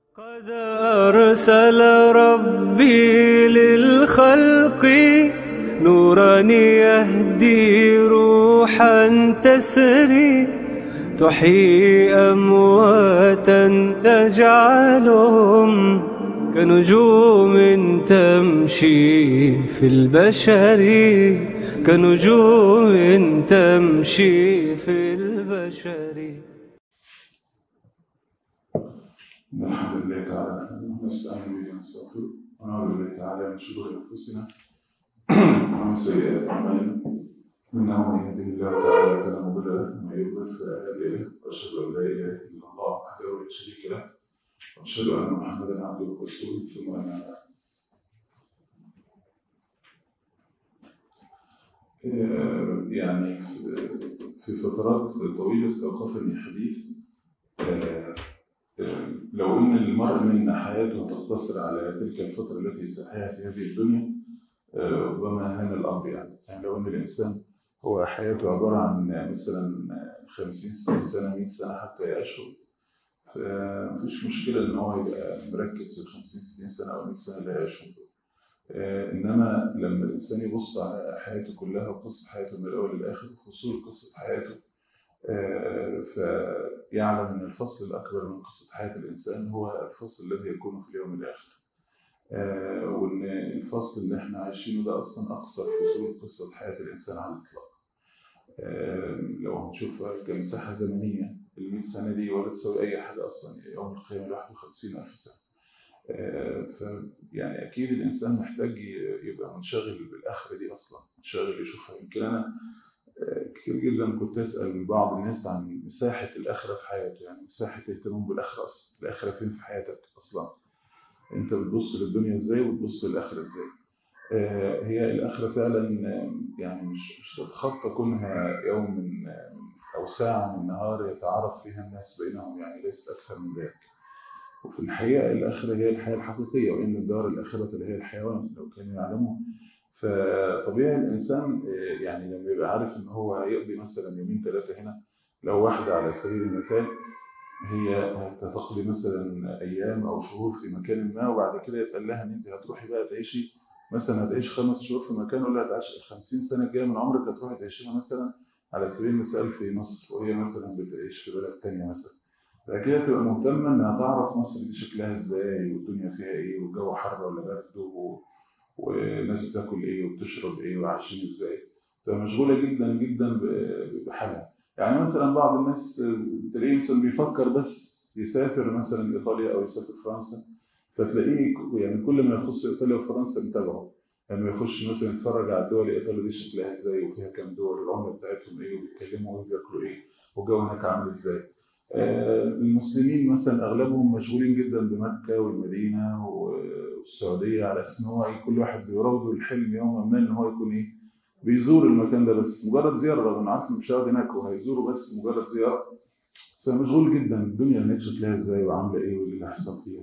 قد أرسل ربي للخلق نورا يهدي روحا تسري تحيي أمواتا تجعلهم كنجوم تمشي في البشر كنجوم تمشي في البشر إن الحمد لله تعالى نحمده ونستعين به ونستغفره ونعوذ بالله تعالى من شرور أنفسنا ومن سيئات أعمالنا إنه من يهده الله تعالى فلا مضل له ومن يضلل فلا هادي له وأشهد أن لا إله إلا الله وحده لا شريك له وأشهد أن محمدا عبده ورسوله ثم أما بعد آه، يعني في فترات طويلة استوقفني حديث آه، لو ان المرء منا حياته تقتصر على تلك الفتره التي سعاها في هذه الدنيا ربما هان الامر يعني يعني لو ان الانسان هو حياته عباره عن مثلا 50 60 سنه 100 سنه حتى يعيشوا فمفيش مشكله ان هو يبقى مركز في 50 60 سنه او 100 سنه اللي هيعيشهم انما لما الانسان يبص على حياته كلها وقصه حياته من الاول للاخر فصول قصه حياته فيعلم أن الفصل الأكبر من قصة حياة الإنسان هو الفصل الذي يكون في اليوم الآخر وأن الفصل اللي احنا عايشينه ده أصلا أقصر فصول قصة حياة الإنسان على الإطلاق لو هنشوف كمساحة زمنية ال 100 سنة دي ولا تساوي أي حاجة أصلا يوم القيامة لوحده 50000 سنة فيعني أكيد الإنسان محتاج يبقى منشغل بالآخرة دي أصلا منشغل يشوفها يمكن أنا كتير جدا كنت اسال بعض الناس عن مساحه الاخره في حياته يعني مساحه الاهتمام بالاخره اصلا الاخره فين في حياتك اصلا انت بتبص للدنيا ازاي وتبص للاخره ازاي آه هي الاخره فعلا يعني مش مش تتخطى كونها يوم من او ساعه من النهار يتعارف فيها الناس بينهم يعني ليس اكثر من ذلك وفي الحقيقه الاخره هي الحياه الحقيقيه وان الدار الاخره اللي هي الحيوان لو كانوا يعلمون فطبيعي الانسان يعني لما يبقى عارف ان هو هيقضي مثلا يومين ثلاثه هنا لو واحده على سبيل المثال هي هتقضي مثلا ايام او شهور في مكان ما وبعد كده يتقال لها ان انت هتروحي بقى تعيشي مثلا هتعيش خمس شهور في مكان ولا هتعيش 50 سنه الجايه من عمرك هتروحي تعيشيها مثلا على سبيل المثال في مصر وهي مثلا بتعيش في بلد ثانيه مثلا فكده تبقى مهتمه انها تعرف مصر دي شكلها ازاي والدنيا فيها ايه والجو حر ولا برد والناس بتاكل ايه وبتشرب ايه وعايشين ازاي فمشغوله جدا جدا بحالها يعني مثلا بعض الناس تلاقيه مثلا بيفكر بس يسافر مثلا ايطاليا او يسافر فرنسا فتلاقيه يعني كل ما يخص ايطاليا وفرنسا متابعه لما يعني يخش مثلا يتفرج على الدول ايطاليا دي شكلها ازاي وفيها كام دول العمله بتاعتهم ايه وبيتكلموا وبياكلوا ايه والجو هناك عامل ازاي آه المسلمين مثلا اغلبهم مشغولين جدا بمكه والمدينه والسعوديه على اساس ان هو كل واحد بيراوده الحلم يوما ما ان هو يكون ايه بيزور المكان ده بس مجرد زياره رغم عارف مش هيقعد هناك وهيزوره بس مجرد زياره بس مشغول جدا الدنيا هناك شكلها ازاي وعامله ايه واللي هيحصل فيها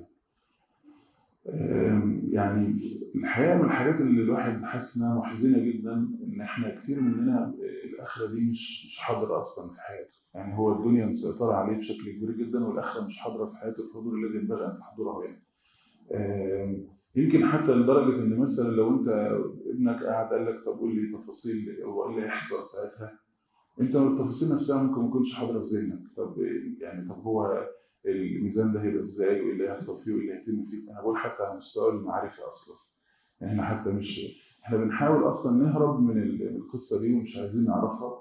يعني الحقيقه من الحاجات اللي الواحد حاسس انها محزنه جدا ان احنا كتير مننا الاخره دي مش مش حاضره اصلا في حياته يعني هو الدنيا مسيطره عليه بشكل كبير جدا والاخره مش حاضره في حياته الحضور الذي ينبغي ان تحضره يعني يمكن حتى لدرجه ان مثلا لو انت ابنك قاعد قال لك طب قول لي تفاصيل هو ايه اللي هيحصل ساعتها انت التفاصيل نفسها ممكن ما تكونش حاضره في ذهنك طب يعني طب هو الميزان ده هيبقى ازاي وايه اللي هيحصل فيه وايه اللي هيتم فيه انا بقول حتى على المستوى المعرفي اصلا احنا حتى مش احنا بنحاول اصلا نهرب من القصه دي ومش عايزين نعرفها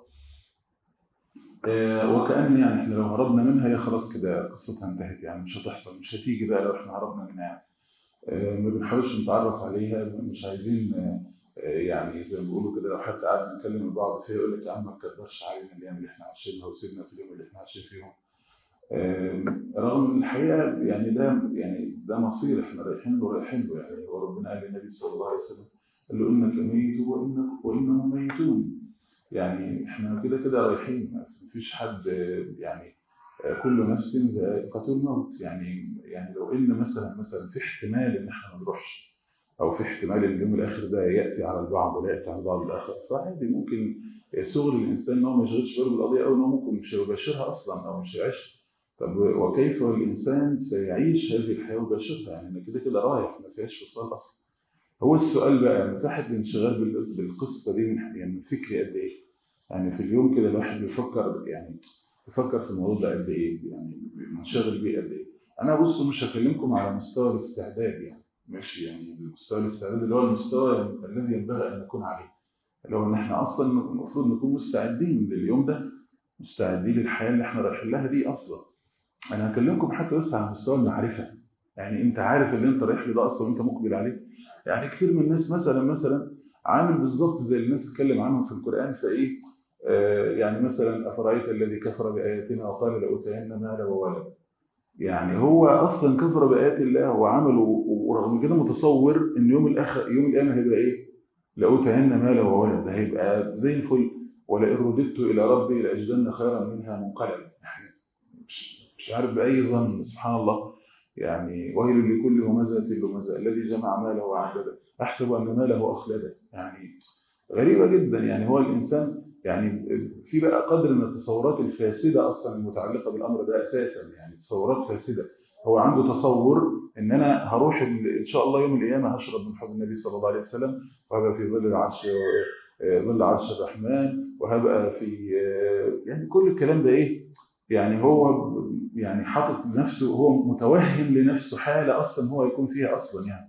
آه وكأن يعني احنا لو هربنا منها هي خلاص كده قصتها انتهت يعني مش هتحصل مش هتيجي بقى لو احنا هربنا منها يعني. آه ما بنحاولش نتعرف عليها مش عايزين آه يعني زي ما بيقولوا كده لو حد قاعد نتكلم البعض فيها يقول لك يا عم ما تكبرش علينا الايام اللي احنا عايشينها وسيبنا في اليوم اللي احنا عايشين فيهم رغم ان الحقيقه يعني ده يعني ده مصير احنا رايحين له رايحين له يعني هو ربنا قال للنبي صلى الله عليه وسلم قال له انك ميت وانك وانهم ميتون يعني احنا كده كده رايحين مفيش حد يعني كل نفس ذائقة الموت يعني يعني لو ان مثلا مثلا في احتمال ان احنا ما نروحش او في احتمال ان اليوم الاخر ده ياتي على البعض ولا ياتي على البعض الاخر فعادي ممكن صغر الانسان ان هو ما يشغلش باله بالقضيه او ان هو ممكن مش هيباشرها اصلا او مش هيعيش طب وكيف الانسان سيعيش هذه الحياه ويباشرها يعني انا كده كده رايح ما فيهاش فصال اصلا هو السؤال بقى مساحه الانشغال بال- بالقصه دي من يعني من فكري قد ايه يعني في اليوم كده الواحد بيفكر يعني بيفكر في الموضوع ده قد ايه يعني منشغل بيه قد ايه انا بص مش هكلمكم على مستوى الاستعداد يعني مش يعني مستوى الاستعداد اللي هو المستوى الذي ينبغي ان نكون عليه اللي هو ان احنا اصلا المفروض نكون مستعدين لليوم ده مستعدين للحياه اللي احنا رايحين لها دي اصلا انا هكلمكم حتى بس على مستوى المعرفه يعني انت عارف اللي انت رايح له ده اصلا وانت مقبل عليه يعني كتير من الناس مثلا مثلا عامل بالظبط زي الناس اتكلم عنهم في القران فايه آه يعني مثلا افرايت الذي كفر باياتنا وقال لاوتين مالا وولدا يعني هو اصلا كفر بايات الله وعمل ورغم كده متصور ان يوم الاخر يوم القيامه هيبقى ايه لاوتين مالا وولد ده هيبقى زي الفل ولئن رددت الى ربي لاجدن خيرا منها منقلبا يعني مش مش عارف باي ظن سبحان الله يعني ويل لكل همزه لمزه الذي جمع ماله وعدده احسب ان ماله اخلده يعني غريبه جدا يعني هو الانسان يعني في بقى قدر من التصورات الفاسده اصلا المتعلقه بالامر ده اساسا يعني تصورات فاسده هو عنده تصور ان انا هروح ال- ان شاء الله يوم القيامه هشرب من حوض النبي صلى الله عليه وسلم وهبقى في ظل العرش ظل عرش الرحمن وهبقى في يعني كل الكلام ده ايه يعني هو يعني حاطط لنفسه هو متوهم لنفسه حاله اصلا هو يكون فيها اصلا يعني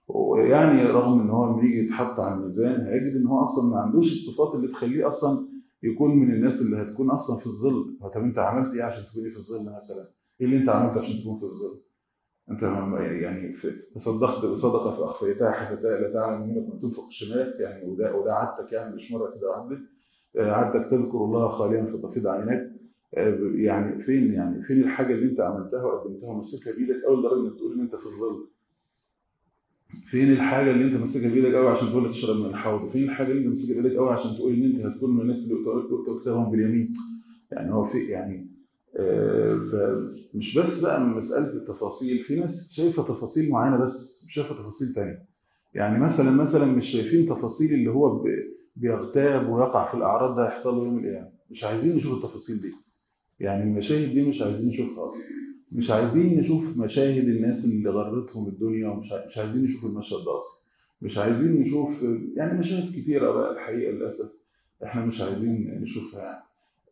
ويعني رغم ان هو لما يجي يتحط على الميزان هيجد ان هو اصلا ما عندوش الصفات اللي تخليه اصلا يكون من الناس اللي هتكون اصلا في الظل طب انت عملت ايه عشان تكوني في الظل مثلا ايه اللي انت عملته عشان تكون في الظل انت يعني في تصدقت بصدقه فاخفيتها حتى لا تعلم منك ما تنفق شمالك يعني وده وده عادتك يعني مش مره كده وعدت عادتك تذكر الله خاليا فتفيض عينك يعني فين يعني فين الحاجه اللي انت عملتها وقدمتها ومسكها بايدك اول درجه انك تقول ان انت في الظل فين الحاجه اللي انت ماسكها بايدك قوي عشان تقول تشرب من الحوض فين الحاجه اللي انت ماسكها بايدك قوي عشان تقول ان انت هتكون من الناس اللي تؤتى كتابهم باليمين يعني هو في يعني آه فمش بس بقى من مساله التفاصيل في ناس شايفه تفاصيل معينه بس مش شايفه تفاصيل ثانيه يعني مثلا مثلا مش شايفين تفاصيل اللي هو بيغتاب ويقع في الاعراض ده هيحصل له يوم القيامه مش عايزين نشوف التفاصيل دي يعني المشاهد دي مش عايزين نشوفها اصلا مش عايزين نشوف مشاهد الناس اللي غرتهم الدنيا ومش مش عايزين نشوف المشهد ده اصلا مش عايزين نشوف يعني مشاهد كتيره بقى الحقيقه للاسف احنا مش عايزين نشوفها يعني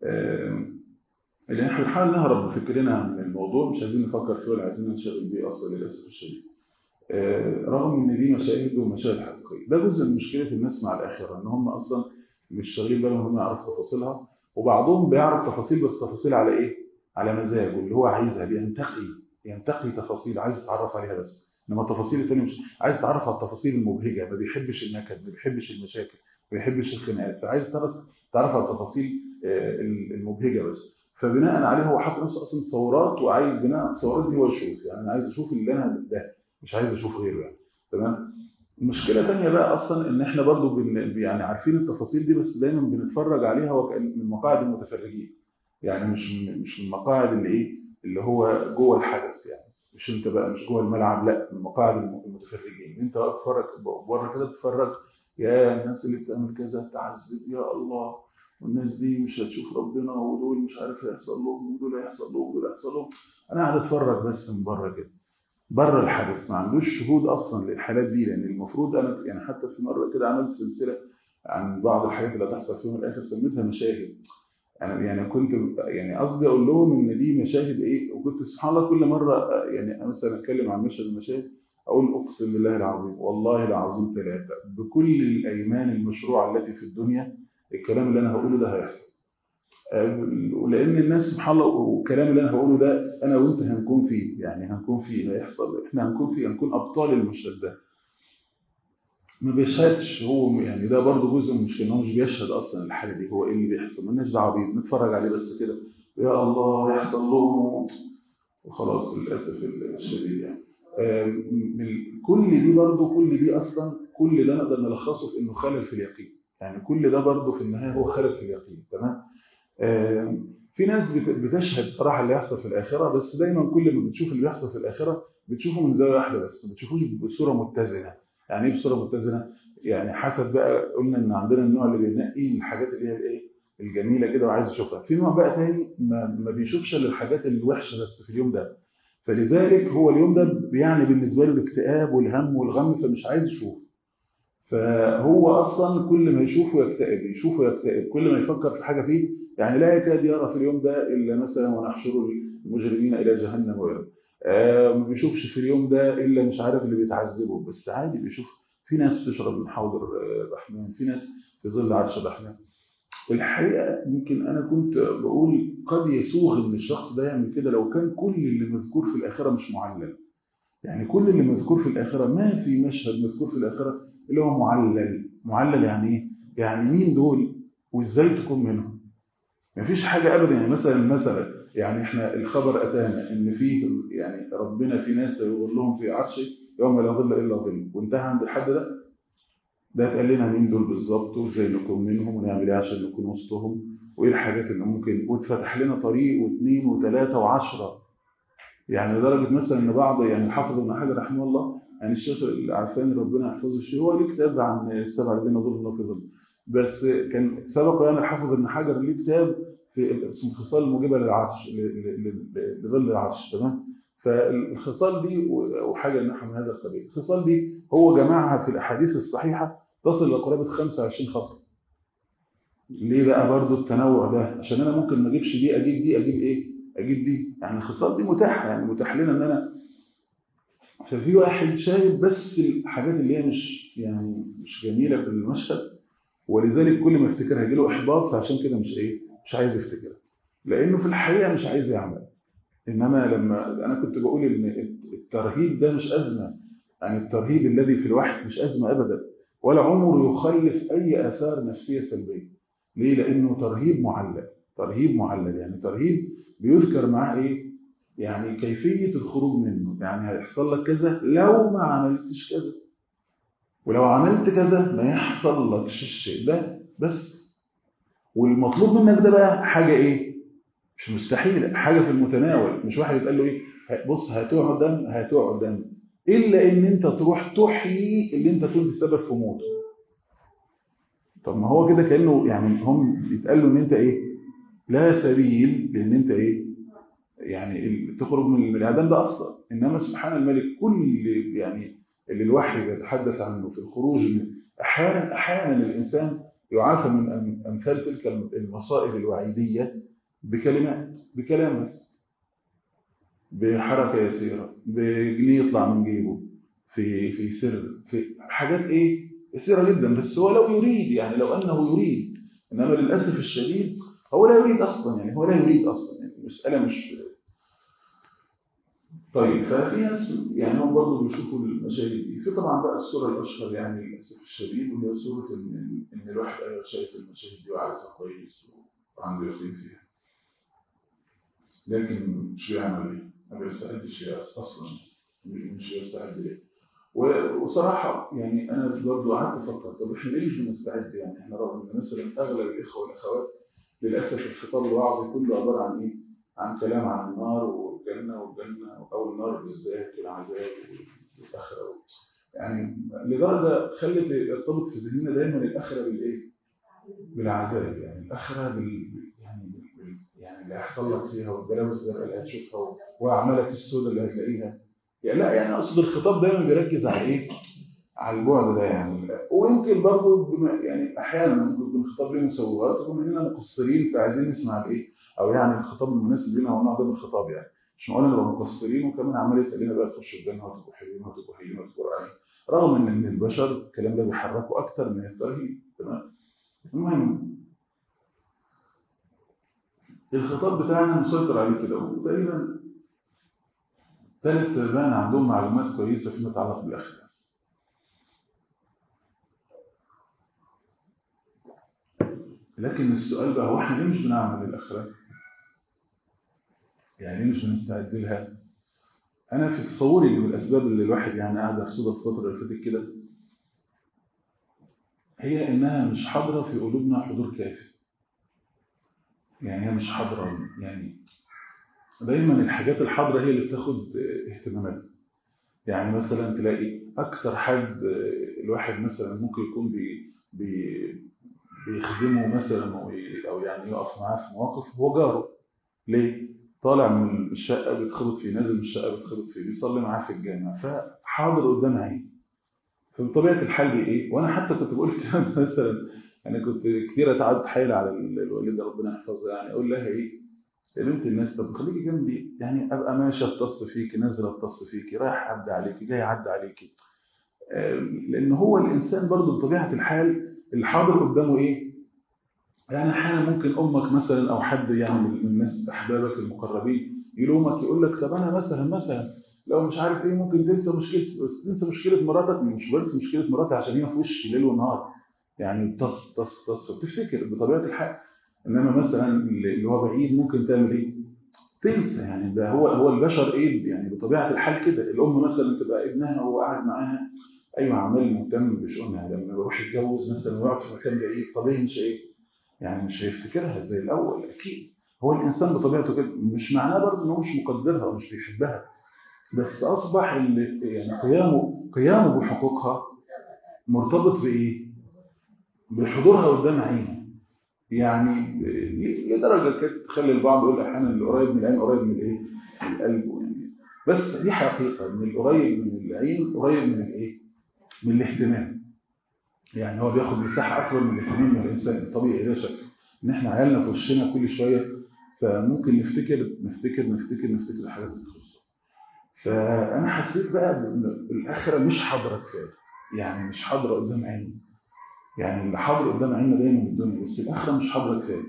اللي احنا بنحاول نهرب بفكرنا من الموضوع مش عايزين نفكر فيه ولا عايزين ننشغل بيه اصلا للاسف الشديد رغم ان دي مشاهد ومشاهد حقيقيه ده جزء من مشكله الناس مع الاخره ان هم اصلا مش شاغلين بالهم هم يعرفوا تفاصيلها وبعضهم بيعرف تفاصيل بس تفاصيل على ايه على مزاجه اللي هو عايزها بينتقي ينتقي تفاصيل عايز يتعرف عليها بس انما التفاصيل الثانيه مش عايز يتعرف على التفاصيل المبهجه ما بيحبش النكد ما بيحبش المشاكل ما بيحبش الخناقات فعايز تعرف تعرف على التفاصيل المبهجه بس فبناء عليه هو حاطط نفسه اصلا تصورات وعايز بناء على التصورات دي هو يشوف يعني انا عايز اشوف اللي انا ده مش عايز اشوف غيره يعني تمام مشكله ثانيه بقى اصلا ان احنا برضو بن يعني عارفين التفاصيل دي بس دايما بنتفرج عليها وكأن من مقاعد المتفرجين يعني مش مش من مقاعد اللي ايه اللي هو جوه الحدث يعني مش انت بقى مش جوه الملعب لا من مقاعد المتفرجين انت واقف بتتفرج بره كده بتتفرج يا الناس اللي بتعمل كذا تعذب يا الله والناس دي مش هتشوف ربنا ودول مش عارف هيحصل لهم ودول هيحصل لهم ودول هيحصل لهم انا قاعد اتفرج بس من بره كده بره الحدث ما عندوش شهود اصلا للحالات دي لان المفروض انا يعني حتى في مره كده عملت سلسله عن بعض الحاجات اللي هتحصل فيهم الاخر سميتها مشاهد يعني يعني كنت يعني قصدي اقول لهم ان دي مشاهد ايه وكنت سبحان الله كل مره يعني مثلا اتكلم عن مشهد المشاهد اقول اقسم بالله العظيم والله العظيم ثلاثه بكل الايمان المشروعه التي في الدنيا الكلام اللي انا هقوله ده هيحصل ولان الناس سبحان الله والكلام اللي انا هقوله ده انا وانت هنكون فيه يعني هنكون فيه هيحصل احنا هنكون فيه هنكون ابطال المشهد ده ما بيشهدش هو يعني ده برضه جزء من المشكله ان هو مش بيشهد اصلا الحاله دي هو ايه اللي بيحصل مالناش دعوه بيه نتفرج عليه بس كده يا الله يحصل لهم وخلاص للاسف الشديد يعني كل دي برضه كل دي اصلا كل ده نقدر نلخصه في انه خلل في اليقين يعني كل ده برضه في النهايه هو خلل في اليقين تمام في ناس بتشهد صراحه اللي يحصل في الاخره بس دايما كل ما بتشوف اللي بيحصل في الاخره بتشوفه من زاويه واحده بس ما بتشوفوش بصوره متزنه يعني ايه بصوره متزنه يعني حسب بقى قلنا ان عندنا النوع اللي بينقي الحاجات اللي هي الايه الجميله كده وعايز يشوفها في نوع بقى تاني ما, ما بيشوفش الا الحاجات الوحشه بس في اليوم ده فلذلك هو اليوم ده يعني بالنسبه له الاكتئاب والهم والغم فمش عايز يشوف فهو اصلا كل ما يشوفه يكتئب يشوفه يكتئب كل ما يفكر في حاجه فيه يعني لا يكاد يرى في اليوم ده الا مثلا ونحشر المجرمين الى جهنم ويرى آه ما بيشوفش في اليوم ده الا مش عارف اللي بيتعذبوا بس عادي بيشوف في ناس تشرب من حوض الرحمن في ناس في ظل عرش الرحمن الحقيقه يمكن انا كنت بقول قد يسوغ ان الشخص ده يعمل كده لو كان كل اللي مذكور في الاخره مش معلل يعني كل اللي مذكور في الاخره ما في مشهد مذكور في الاخره اللي هو معلل معلل يعني ايه يعني مين دول وازاي تكون منهم مفيش حاجه ابدا يعني مثلا مثلا يعني احنا الخبر اتانا ان في يعني ربنا في ناس يظلهم في عرشه يوم لا ظل الا ظل وانتهى عند الحد ده ده اتقال لنا مين دول بالظبط وازاي نكون منهم ونعمل ايه عشان نكون وسطهم وايه الحاجات اللي ممكن واتفتح لنا طريق واثنين وثلاثه وعشره يعني لدرجه مثلا ان بعض يعني الحافظ ابن حجر رحمه الله يعني الشيخ العفاني ربنا يحفظه الشيخ هو ليه كتاب عن السبع الذين ظلوا في ظل بس كان سبق يعني الحافظ ابن حجر ليه كتاب في اسمه خصال الموجبه للعرش لظل العرش تمام فالخصال دي وحاجه نحو من هذا القبيل الخصال دي هو جمعها في الاحاديث الصحيحه تصل الى قرابه 25 خصله ليه بقى برضو التنوع ده عشان انا ممكن ما اجيبش دي اجيب دي اجيب ايه اجيب دي يعني الخصال دي متاحه يعني متاح لنا ان انا ففي واحد شايف بس الحاجات اللي هي مش يعني مش جميله في المشهد ولذلك كل ما يفتكرها يجي له احباط فعشان كده مش ايه مش عايز يفتكرها لانه في الحقيقه مش عايز يعمل انما لما انا كنت بقول ان الترهيب ده مش ازمه يعني الترهيب الذي في الوحي مش ازمه ابدا ولا عمره يخلف اي اثار نفسيه سلبيه ليه لانه ترهيب معلل ترهيب معلل يعني ترهيب بيذكر معاه ايه يعني كيفيه الخروج منه يعني هيحصل لك كذا لو ما عملتش كذا ولو عملت كذا ما يحصل لكش الشيء ده بس والمطلوب منك ده بقى حاجه ايه مش مستحيل حاجه في المتناول مش واحد يتقال له ايه بص هتقع قدام هتقع قدام الا ان انت تروح تحيي اللي انت كنت سبب في موته طب ما هو كده كانه يعني هم يتقال له ان انت ايه لا سبيل لان انت ايه يعني تخرج من الاعدام ده اصلا انما سبحان الملك كل يعني اللي الوحي بيتحدث عنه في الخروج من احيانا احيانا الانسان يعافى من امثال تلك المصائب الوعيديه بكلمات بكلام بس بحركه يسيره بجنيه يطلع من جيبه في في سر في حاجات ايه يسيره جدا بس هو لو يريد يعني لو انه يريد انما للاسف الشديد هو لا يريد اصلا يعني هو لا يريد اصلا يعني المساله مش طيب ففي ناس يعني هم برضه بيشوفوا المشاهد دي في طبعا بقى الصوره الاشهر يعني للاسف الشديد وهي صوره ان ان الواحد ايوه شايف المشاهد دي وعارفها كويس وعنده يقين فيها لكن مش بيعمل ايه ما بيستعدش ليها اصلا مش بيستعد ليه وصراحه يعني انا برضه قعدت افكر طب احنا ليه مش بنستعد يعني احنا رغم ان مثلا اغلب الاخوه والاخوات للاسف الخطاب الوعظي كله عباره عن ايه؟ عن كلام عن النار والجنه والجنه او النار بالذات والعذاب والاخره يعني لدرجه خلت يرتبط في ذهننا دايما الاخره بالايه؟ بالعذاب يعني الاخره بال يعني بال... يعني اللي هيحصل لك فيها والبلاوي الزرقاء اللي هتشوفها واعمالك السوداء اللي هتلاقيها يعني لا يعني اقصد الخطاب دايما بيركز على ايه؟ على البعد ده يعني ويمكن برضه يعني احيانا ممكن يكون الخطاب له مسوغات وبما اننا مقصرين فعايزين نسمع الايه؟ او يعني الخطاب المناسب لنا هو النوع ده من الخطاب يعني مش معقول نبقى مقصرين وكمان عمال يتقال لنا بقى تخشوا الجنه وتبقوا حلوين وتبقوا حلوين وتبقوا قرآن رغم ان من البشر الكلام ده بيحركوا اكتر من الترهيب تمام المهم الخطاب بتاعنا مسيطر عليه كده وتقريبا ثالث ارباعنا عندهم معلومات كويسه فيما يتعلق بالاخره لكن السؤال بقى هو احنا ليه مش بنعمل الاخره؟ يعني ليه مش بنستعد لها؟ انا في تصوري ان من الاسباب اللي الواحد يعني قاعد يرصدها في الفتره اللي فاتت كده هي انها مش حاضره في قلوبنا حضور كافي. يعني هي مش حاضره يعني دايما الحاجات الحاضره هي اللي بتاخد اهتماماتنا. يعني مثلا تلاقي اكثر حد الواحد مثلا ممكن يكون بي بي بيخدمه مثلا أو ي- او يعني يقف معاه في مواقف هو جاره ليه؟ طالع من الشقه بيتخبط فيه نازل من الشقه بيتخبط فيه بيصلي معاه في الجامع فحاضر قدام عيني فبطبيعه الحال دي ايه؟ وانا حتى كنت بقول الكلام ده مثلا انا كنت كتير اتعدى حيل على ال- الوالده ربنا يحفظها يعني اقول لها ايه؟ يا بنت الناس طب خليكي جنبي يعني ابقى ماشي اتص فيكي نازل اتص فيكي رايح اعدي عليكي جاي اعدي عليكي آه، لان هو الانسان برضه بطبيعه الحال الحاضر قدامه ايه؟ يعني احيانا ممكن امك مثلا او حد يعني من الناس احبابك المقربين يلومك يقول لك طب انا مثلا مثلا لو مش عارف ايه ممكن تنسى مشكله بس تنسى مشكله مراتك مش بس مشكله مراتي عشان هي في وشي ليل ونهار يعني تص تص تص وتفتكر بطبيعه الحال انما مثلا اللي هو بعيد ممكن تعمل ايه؟ تنسى يعني ده هو هو البشر ايه يعني بطبيعه الحال كده الام مثلا تبقى ابنها وهو قاعد معاها ايوه عمال مهتم بشؤونها لما يروح يتجوز مثلا ويقعد في مكان بعيد طبيعي مش ايه يعني مش هيفتكرها زي الاول اكيد هو الانسان بطبيعته كده مش معناه برضه ان هو مش مقدرها ومش بيحبها بس اصبح اللي يعني قيامه قيامه بحقوقها مرتبط بايه؟ بحضورها قدام عينه يعني ب- لدرجه كده تخلي البعض يقول احيانا اللي قريب من العين قريب من الايه؟ من القلب يعني بس دي حقيقه ان القريب من العين قريب من الايه؟ من الاهتمام يعني هو بياخد مساحه اكبر من الاهتمام من الانسان طبيعي ده شكل ان احنا عيالنا في وشنا كل شويه فممكن نفتكر نفتكر نفتكر نفتكر حاجات بتخصه فانا حسيت بقى ان الاخره مش حاضره كفايه يعني مش حاضره قدام عيني يعني اللي حاضر قدام عيننا دايما الدنيا بس الاخره مش حاضره كفايه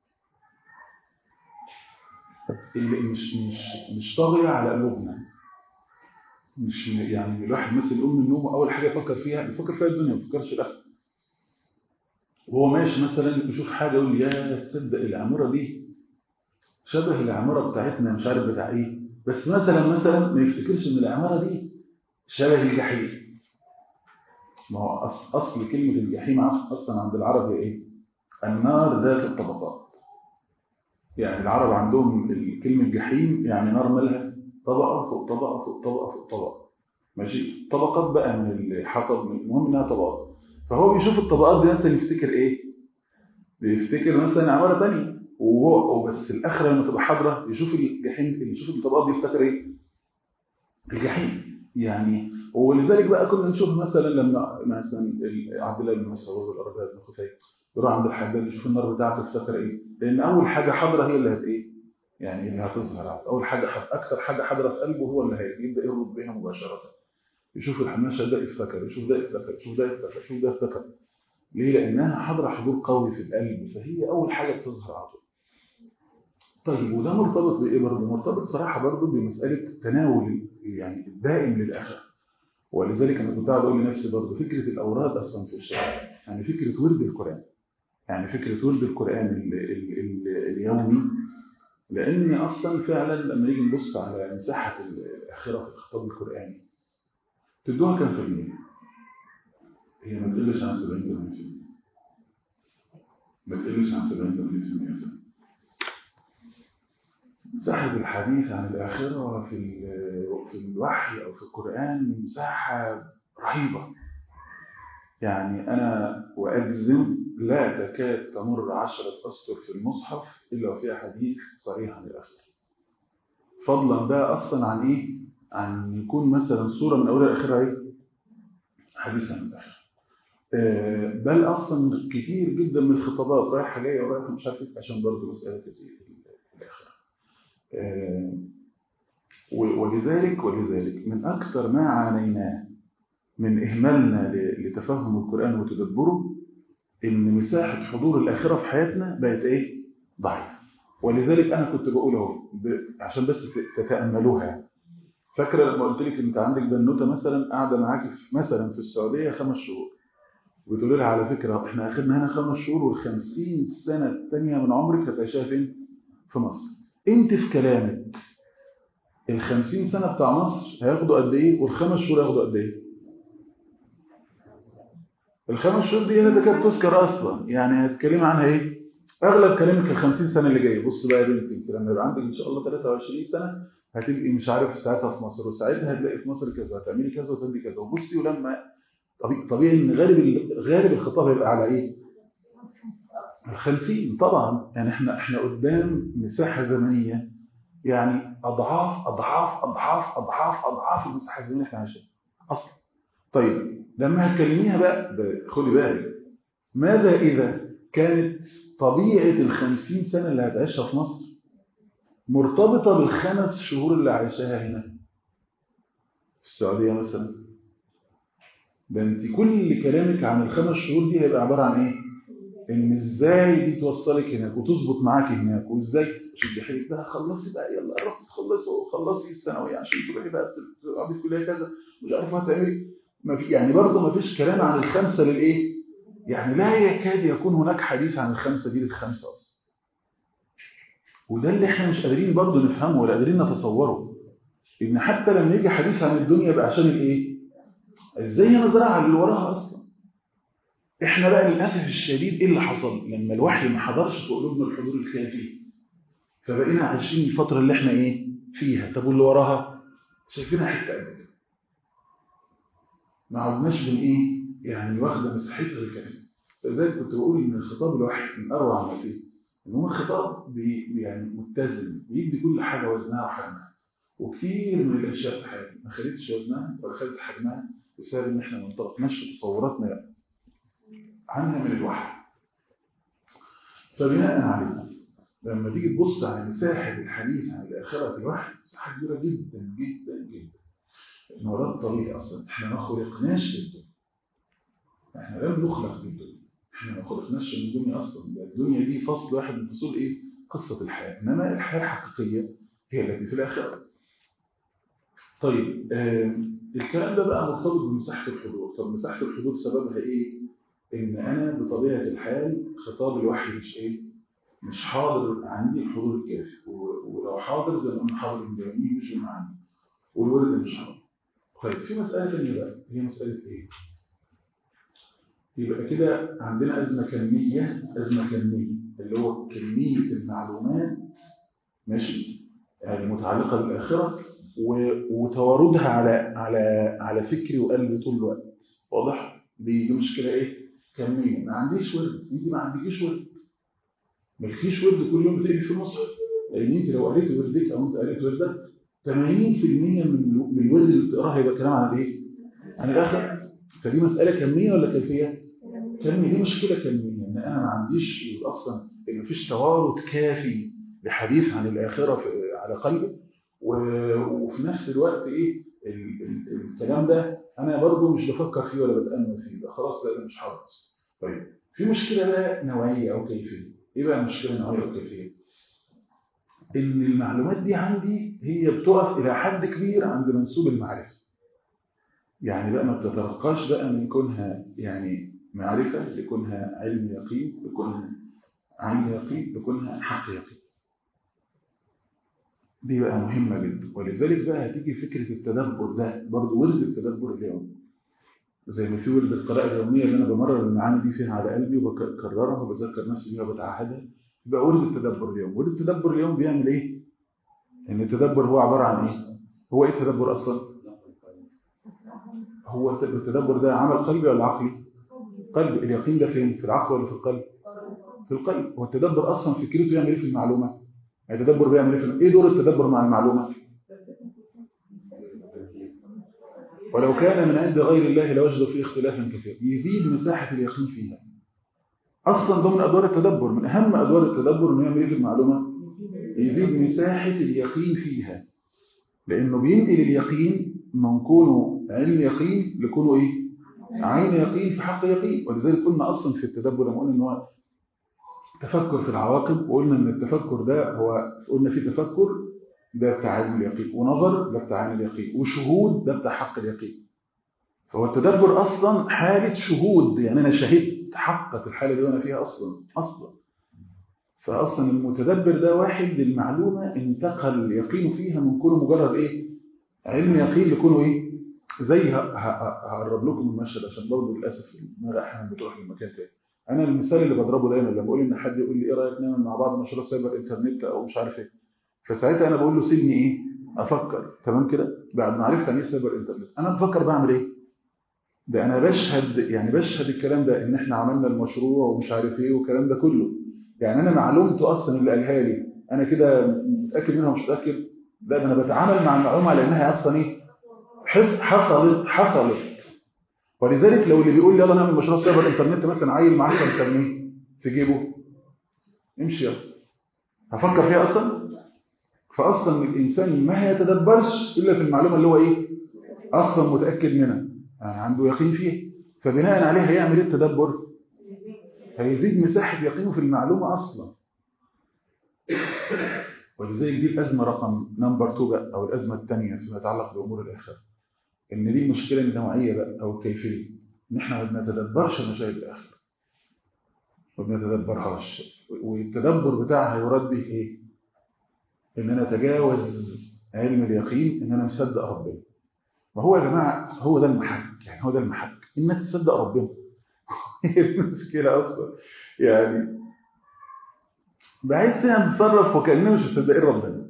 اللي مش مش مش طاغيه على قلوبنا مش يعني الواحد مثل يقوم من النوم اول حاجه يفكر فيها يفكر فيها الدنيا ما يفكرش الاخره وهو ماشي مثلا يشوف حاجه يقول يا تصدق العماره دي شبه العماره بتاعتنا مش عارف بتاع ايه بس مثلا مثلا ما يفتكرش ان العماره دي شبه الجحيم ما هو أصل, اصل كلمه الجحيم أص- اصلا عند العرب هي ايه النار ذات الطبقات يعني العرب عندهم ال- كلمه جحيم يعني نار مالها طبقه فوق طبقه فوق طبقه فوق طبقه ماشي طبقات بقى من الحطب من المهم انها طبقات فهو بيشوف الطبقات دي مثلا يفتكر ايه بيفتكر مثلا عماره ثانيه وهو وبس الاخره لما تبقى حاضره يشوف الجحيم اللي يشوف الطبقات دي يفتكر ايه الجحيم يعني ولذلك بقى كنا نشوف مثلا لما مثلا ال- عبد الله بن مسعود والارباب بن خفيف يروح عند الحجاج يشوف النار بتاعته يفتكر ايه لان اول حاجه حاضره هي اللي هت ايه يعني اللي هتظهر اول حاجه حد اكتر حاجه حاضره في قلبه هو اللي هيبدا يربط بيها مباشره يشوف المشهد ده يفتكر يشوف ده يفتكر يشوف ده يفتكر يشوف ده يفتكر ليه لانها حاضره حضور قوي في القلب فهي اول حاجه بتظهر على طول طيب وده مرتبط بايه برضه مرتبط صراحه برضه بمساله التناول يعني الدائم للاخره ولذلك انا كنت قاعد اقول لنفسي برضه فكره الاوراد اصلا في الشرع يعني فكره ورد القران يعني فكره ورد القران ال ال ال اليومي لان اصلا فعلا لما نيجي نبص على مساحه الاخره في الخطاب القراني تدوها كام في المية؟ هي ما تقلش عن 70 80% ما تقلش عن 70 80% فعلا مساحة الحديث عن الآخرة في ال- في الوحي أو في القرآن مساحة رهيبة يعني أنا وأجزم لا تكاد تمر عشرة أسطر في المصحف إلا وفيها حديث صريح عن الآخرة فضلا بقى أصلا عن إيه؟ عن يكون مثلا صورة من أولها لآخرها إيه؟ حديث عن الآخرة آه، بل أصلا كتير جدا من الخطابات رايحة جاية ورايحة مش عارف إيه، عشان برضه مسألة ال- الآخرة آه، و- ولذلك ولذلك من أكثر ما عانيناه من إهمالنا ل- لتفهم القرآن وتدبره إن مساحة حضور الآخرة في حياتنا بقت إيه؟ ضعيفة ولذلك أنا كنت بقول أهو ب- عشان بس ت- تتأملوها فاكرة لما قلت لك أنت عندك بنوتة مثلا قاعدة معاكي في مثلا في السعودية خمس شهور وتقول لها على فكرة إحنا أخدنا هنا خمس شهور والخمسين سنة الثانية من عمرك هتعيشها فين؟ في مصر أنت في كلامك ال 50 سنة بتاع مصر هياخدوا قد إيه والخمس شهور هياخدوا قد إيه؟ الخمس شهور دي هنا كانت تذكر أصلا يعني هتكلمي عنها إيه؟ أغلب كلامك ال 50 سنة اللي جايه بص بقى يا بنتي أنت لما يبقى عندك إن شاء الله 23 سنة هتبقي مش عارف ساعتها في مصر وساعتها هتلاقي في مصر كذا هتعملي كذا وتعملي كذا وبصي ولما طبيعي, طبيعي إن غالب ال- غالب الخطاب هيبقى على إيه؟ الخمسين طبعا يعني احنا احنا قدام مساحة زمنية يعني أضعاف أضعاف أضعاف أضعاف أضعاف المساحة الزمنية احنا عايشين أصلا طيب لما هتكلميها بقى ده خدي بالك ماذا إذا كانت طبيعة الخمسين سنة اللي هتعيشها في مصر مرتبطة بالخمس شهور اللي عايشاها هنا في السعودية مثلا ده انت كل كلامك عن الخمس شهور دي هيبقى عبارة عن ايه ان ازاي دي توصلك هناك وتظبط معاك هناك وازاي شد حيلك بقى خلصي بقى يلا قربتي تخلصي خلصي الثانويه عشان تروحي بقى تقعدي في كليه كذا مش عارفه هتعملي ما في يعني برضه ما فيش كلام عن الخمسه للايه يعني لا يكاد يكون هناك حديث عن الخمسه دي للخمسه اصلا وده اللي احنا مش قادرين برضه نفهمه ولا قادرين نتصوره ان حتى لما يجي حديث عن الدنيا يبقى عشان الايه ازاي نزرع اللي وراها اصلا احنا بقى للاسف الشديد ايه اللي حصل لما الوحي ما حضرش في قلوبنا الحضور الكافي فبقينا عايشين الفتره اللي احنا ايه فيها طب واللي وراها شايفينها حته قد كده ما عدناش من ايه يعني واخده مساحتها الكافيه فلذلك كنت بقول ان الخطاب الوحي من اروع ما فيه ان هو خطاب بي يعني متزن بيدي كل حاجه وزنها وحجمها وكثير من الاشياء في حياتنا ما خدتش وزنها ولا خدت حجمها بسبب ان احنا ما انطلقناش في تصوراتنا عنها من الوحي فبناء عليه لما تيجي تبص على مساحه الحديث عن الاخره في الوحي مساحه كبيره جدا جدا جدا ان هو ده الطبيعي اصلا احنا ما خلقناش للدنيا احنا لم نخلق للدنيا احنا ما خلقناش من الدنيا اصلا ده الدنيا دي فصل واحد من فصول ايه قصه الحياه انما الحياه الحقيقيه هي التي في الاخره طيب آه الكلام ده بقى مرتبط بمساحه الحضور طب مساحه الحضور سببها ايه ان انا بطبيعه الحال خطاب الوحي مش ايه مش حاضر عندي الحضور الكافي ولو حاضر زي ما قلنا حاضر من جميع مش من عندي والورد مش حاضر طيب في مساله ثانيه بقى هي مساله ايه يبقى كده عندنا ازمه كميه ازمه كميه اللي هو كميه المعلومات ماشي المتعلقه بالاخره وتواردها على على على فكري وقلبي طول الوقت واضح دي دي مشكله ايه كميه ما عنديش ورد انت ما عندكيش ورد مالكيش ورد كل يوم بتقري في المصحف لان انت لو قريت وردك او انت قريت وردك 80% من من الورد اللي بتقراه هيبقى كلام عن ايه عن الاخر فدي مساله كميه ولا كيفيه كميه دي مشكله كميه ان انا ما عنديش اصلا ان مفيش توارد كافي لحديث عن الاخره على قلبي وفي نفس الوقت ايه ال ال الكلام ده انا برضو مش بفكر فيه ولا بتامل فيه ده خلاص لا مش حافظ طيب في مشكله بقى نوعيه او كيفيه ايه بقى المشكله النوعيه او كيفيه ان المعلومات دي عندي هي بتقف الى حد كبير عند منسوب المعرفه يعني بقى ما بتترقاش بقى من كونها يعني معرفه لكونها علم يقين لكونها عين يقين لكونها حق يقين دي بقى مهمة جدا ولذلك بقى هتيجي فكرة التدبر ده برضه ورد التدبر اليومي زي ما في ورد القراءة اليومية اللي أنا بمرر المعاني دي فيها على قلبي وبكررها وبذكر نفسي بيها وبتعهدها يبقى ورد التدبر اليوم ورد التدبر اليوم بيعمل إيه؟ إن التدبر هو عبارة عن إيه؟ هو إيه التدبر أصلا؟ هو التدبر ده عمل قلبي ولا عقلي؟ قلب اليقين ده فين؟ في العقل ولا في القلب؟ في القلب هو التدبر أصلا فكرته يعمل إيه في المعلومة؟ التدبر بيعمل ايه ايه دور التدبر مع المعلومه ولو كان من عند غير الله لوجدوا فيه اختلافا كثيرا يزيد مساحه اليقين فيها اصلا ضمن ادوار التدبر من اهم ادوار التدبر انه يعمل ايه في المعلومه يزيد مساحه اليقين فيها لانه بينقل اليقين من كونه علم يقين لكونه ايه عين يقين في حق يقين ولذلك قلنا اصلا في التدبر لما قلنا ان هو تفكر في العواقب وقلنا ان التفكر ده هو قلنا في تفكر ده بتاع علم اليقين ونظر ده بتاع علم اليقين وشهود ده بتاع حق اليقين فهو التدبر اصلا حاله شهود يعني انا شهدت حقت الحاله دي وانا فيها اصلا اصلا فاصلا المتدبر ده واحد المعلومه انتقل يقينه فيها من كونه مجرد ايه علم يقين لكونه ايه زي هقرب لكم المشهد عشان برضه للاسف الدماغ احيانا بتروح لمكان تاني انا المثال اللي بضربه دايما لما بقول ان حد يقول لي ايه رايك نعمل مع بعض مشروع سايبر انترنت او مش عارف ايه فساعتها انا بقول له سيبني ايه افكر تمام كده بعد ما عرفت يعني ايه سايبر انترنت انا بفكر بعمل ايه ده انا بشهد يعني بشهد الكلام ده ان احنا عملنا المشروع ومش عارف ايه والكلام ده كله يعني انا معلومته اصلا اللي قالها لي انا كده متاكد منها مش متاكد لا ده انا بتعامل مع المعلومه على انها اصلا ايه حصلت حصلت ولذلك لو اللي بيقول يلا نعمل مشروع سايبر انترنت مثلا عيل معاه 10 جنيه في جيبه امشي يلا هفكر فيها اصلا فاصلا الانسان ما يتدبرش الا في المعلومه اللي هو ايه اصلا متاكد منها يعني عنده يقين فيها فبناء عليه هيعمل ايه التدبر هيزيد مساحه يقينه في المعلومه اصلا ولذلك دي الازمه رقم نمبر 2 بقى او الازمه الثانيه فيما يتعلق بامور الاخره ان دي المشكله النوعيه بقى او الكيفيه ان احنا ما بنتدبرش مشاهد الاخره ما بنتدبرهاش والتدبر بتاعها يراد به ايه ان انا اتجاوز علم اليقين ان انا مصدق ربنا ما هو يا جماعه هو ده المحك يعني هو ده المحك انك تصدق ربنا هي المشكله اصلا يعني بحيث انها بتصرف وكاننا مش مصدقين ربنا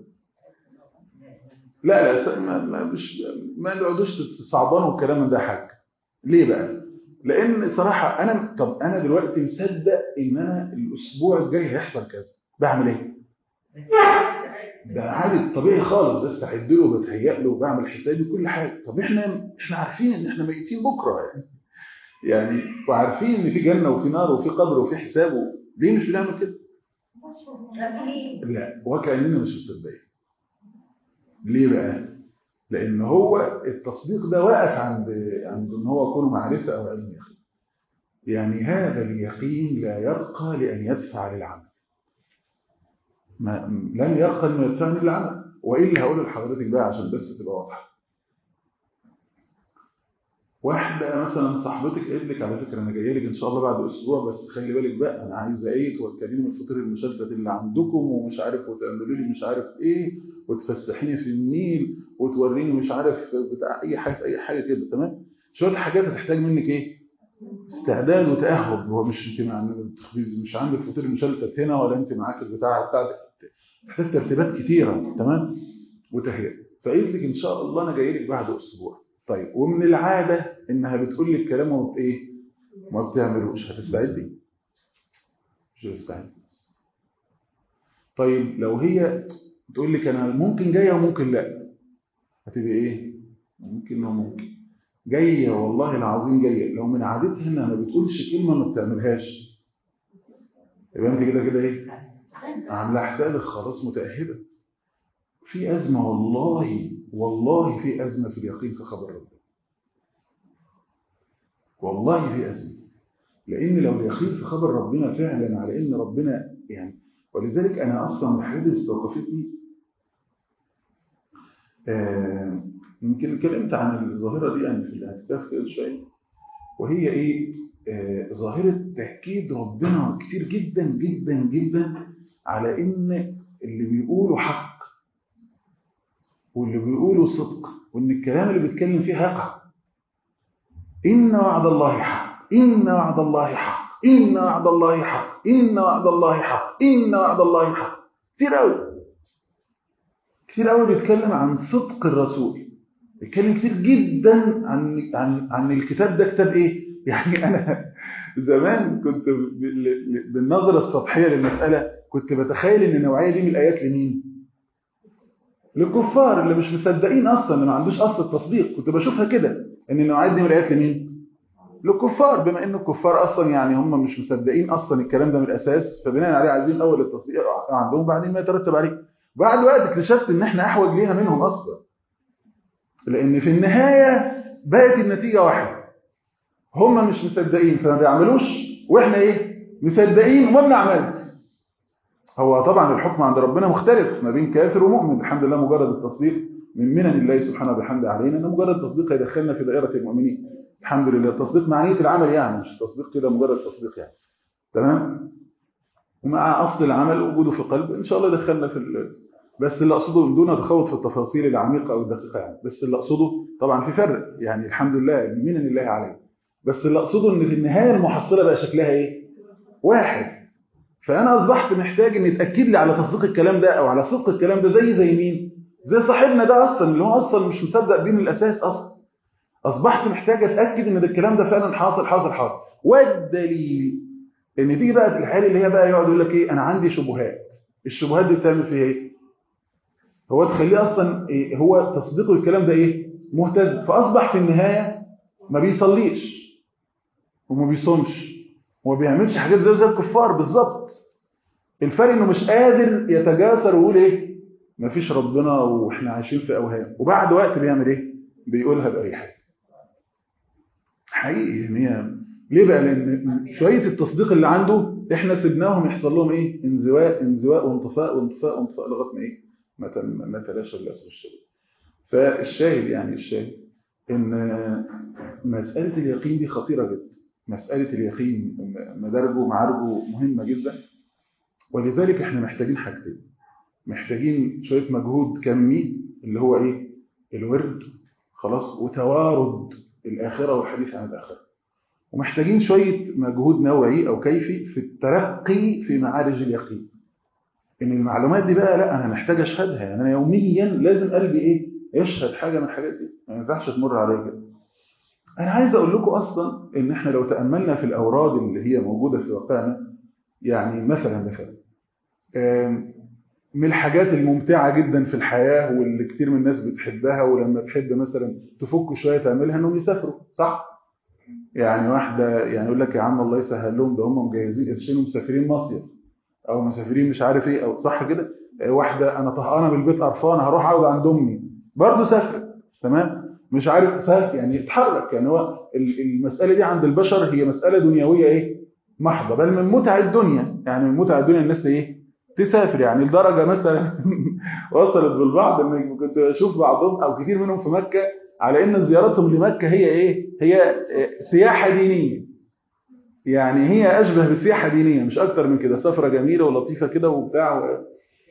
لا لا ما ما مش ما نقعدوش تصعبانوا الكلام ده حاجه ليه بقى لان صراحه انا طب انا دلوقتي مصدق ان انا الاسبوع الجاي هيحصل كذا بعمل ايه ده عادي طبيعي خالص بستعد له وبتهيأ له وبعمل حسابي كل حاجه طب احنا احنا عارفين ان احنا ميتين بكره يعني يعني وعارفين ان في جنه وفي نار وفي قبر وفي حساب ليه مش بنعمل كده لا وكاننا مش مصدقين ليه بقى لان هو التصديق ده واقف عند عند ان هو يكون معرفه او علم يقين يعني هذا اليقين لا يرقى لان يدفع للعمل ما لن يرقى انه يدفعني للعمل والا هقول لحضرتك بقى عشان بس تبقى واضحه واحده مثلا صاحبتك قالت لك على فكره انا جايه لك ان شاء الله بعد اسبوع بس خلي بالك بقى انا عايزه ايه توكليني من الفطير المشلتت اللي عندكم ومش عارف وتعملوا لي مش عارف ايه وتفسحيني في النيل وتوريني مش عارف بتاع اي حاجه اي حاجه كده تمام شويه حاجات هتحتاج منك ايه استعداد وتاهب هو مش انت مع مش عندك فطير مشلتت هنا ولا انت معاك البتاع بتاعتك محتاج ترتيبات كتيره تمام وتهيئه فقلت لك ان شاء الله انا جاي لك بعد اسبوع طيب ومن العاده انها بتقول لي الكلام وما ايه ما بتعملوش هتستعدي مش هتستعدي طيب لو هي تقول لك انا ممكن جايه وممكن لا هتبقى ايه ممكن وممكن جايه والله العظيم جايه لو من عادتها انها ما بتقولش كلمه ما بتعملهاش يبقى انت كده كده ايه عامله حسابك خلاص متاهبه في ازمه والله والله في ازمه في اليقين في خبر ربنا والله في ازمه لان لو اليقين في خبر ربنا فعلا على ان ربنا يعني ولذلك انا اصلا من الحاجات اللي استوقفتني آه يمكن اتكلمت عن الظاهره دي يعني في الاعتكاف كده شويه وهي ايه آه ظاهره تاكيد ربنا كتير جدا جدا جدا على ان اللي بيقوله حق واللي بيقوله صدق وان الكلام اللي بيتكلم فيه هيقع ان وعد الله حق ان وعد الله حق ان وعد الله حق ان وعد الله حق ان وعد الله حق كتير قوي كتير قوي بيتكلم عن صدق الرسول بيتكلم كتير جدا عن عن عن الكتاب ده كتاب ايه يعني انا زمان كنت بالنظره السطحيه للمساله كنت بتخيل ان النوعيه دي من الايات لمين للكفار اللي مش مصدقين اصلا اللي ما عندوش اصل التصديق كنت بشوفها كده ان النوعيه دي من الايات لمين للكفار بما ان الكفار اصلا يعني هم مش مصدقين اصلا الكلام ده من الاساس فبناء عليه عايزين اول التصديق عندهم بعدين ما يترتب عليه بعد وقت اكتشفت ان احنا احوج ليها منهم اصلا لان في النهايه بقت النتيجه واحده هم مش مصدقين فما بيعملوش واحنا ايه مصدقين وما بنعملش هو طبعا الحكم عند ربنا مختلف ما بين كافر ومؤمن الحمد لله مجرد التصديق من منن الله سبحانه وبحمده علينا ان مجرد التصديق هيدخلنا في دائره المؤمنين الحمد لله التصديق مع نيه العمل يعني مش تصديق كده مجرد تصديق يعني تمام ومع اصل العمل وجوده في القلب ان شاء الله يدخلنا في ال... بس اللي اقصده دون تخوض في التفاصيل العميقه او الدقيقه يعني بس اللي اقصده طبعا في فرق يعني الحمد لله من منن الله علينا بس اللي اقصده ان في النهايه المحصله بقى شكلها ايه واحد فانا اصبحت محتاج ان يتاكد لي على تصديق الكلام ده او على صدق الكلام ده زي زي مين زي صاحبنا ده اصلا اللي هو اصلا مش مصدق بيه من الاساس اصلا اصبحت محتاج اتاكد ان ده الكلام ده فعلا حاصل حاصل حاصل والدليل ان تيجي بقى الحاله اللي هي بقى يقعد يقول لك ايه انا عندي شبهات الشبهات دي بتعمل فيها ايه هو تخليه اصلا إيه هو تصديقه الكلام ده ايه مهتز فاصبح في النهايه ما بيصليش وما بيصومش وما بيعملش حاجات زي زي الكفار بالظبط الفرق انه مش قادر يتجاسر ويقول ايه مفيش ربنا واحنا عايشين في اوهام وبعد وقت بيعمل ايه بيقولها باريحيه حقيقي يعني هي ليه بقى لان شويه التصديق اللي عنده احنا سيبناهم يحصل لهم ايه انزواء انزواء وانطفاء وانطفاء وانطفاء لغايه ما ايه ما ما تلاشى للاسف الشديد فالشاهد يعني الشاهد ان مساله اليقين دي خطيره جدا مساله اليقين مدارجه معارجه مهمه جدا ولذلك احنا محتاجين حاجتين محتاجين شويه مجهود كمي اللي هو ايه الورد خلاص وتوارد الاخره والحديث عن الاخره ومحتاجين شويه مجهود نوعي او كيفي في الترقي في معارج اليقين ان المعلومات دي بقى لا انا محتاج اشهدها يعني انا يوميا لازم قلبي ايه يشهد حاجه من الحاجات دي ما ينفعش تمر عليا كده انا عايز اقول لكم اصلا ان احنا لو تاملنا في الاوراد اللي هي موجوده في واقعنا يعني مثلا مثلا من الحاجات الممتعه جدا في الحياه واللي كتير من الناس بتحبها ولما تحب مثلا تفك شويه تعملها انهم يسافروا صح يعني واحده يعني يقول لك يا عم الله يسهل لهم ده هم مجهزين قرشين ومسافرين مصيف او مسافرين مش عارف ايه او صح كده واحده انا طهقانه بالبيت قرفانه هروح اقعد عند امي برضه سافرت تمام مش عارف سهل يعني اتحرك يعني هو المساله دي عند البشر هي مساله دنيويه ايه محضه بل من متع الدنيا يعني من متع الدنيا الناس ايه تسافر يعني لدرجه مثلا وصلت بالبعض ان كنت اشوف بعضهم او كتير منهم في مكه على ان زيارتهم لمكه هي ايه هي سياحه دينيه يعني هي اشبه بسياحه دينيه مش اكتر من كده سفره جميله ولطيفه كده وبتاع و...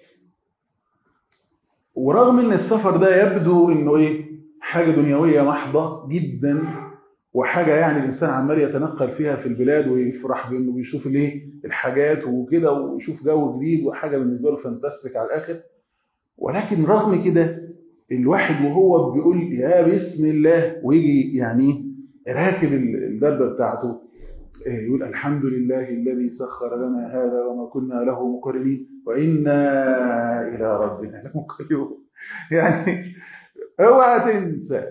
ورغم ان السفر ده يبدو انه ايه حاجه دنيويه محضه جدا وحاجه يعني الانسان عمال يتنقل فيها في البلاد ويفرح بانه بيشوف الايه الحاجات وكده ويشوف جو جديد وحاجه بالنسبه له فانتاستيك على الاخر ولكن رغم كده الواحد وهو بيقول يا بسم الله ويجي يعني راكب الدبه بتاعته يقول الحمد لله الذي سخر لنا هذا وما كنا له مقرنين وإنا إلى ربنا لمنقلبون يعني اوعى تنسى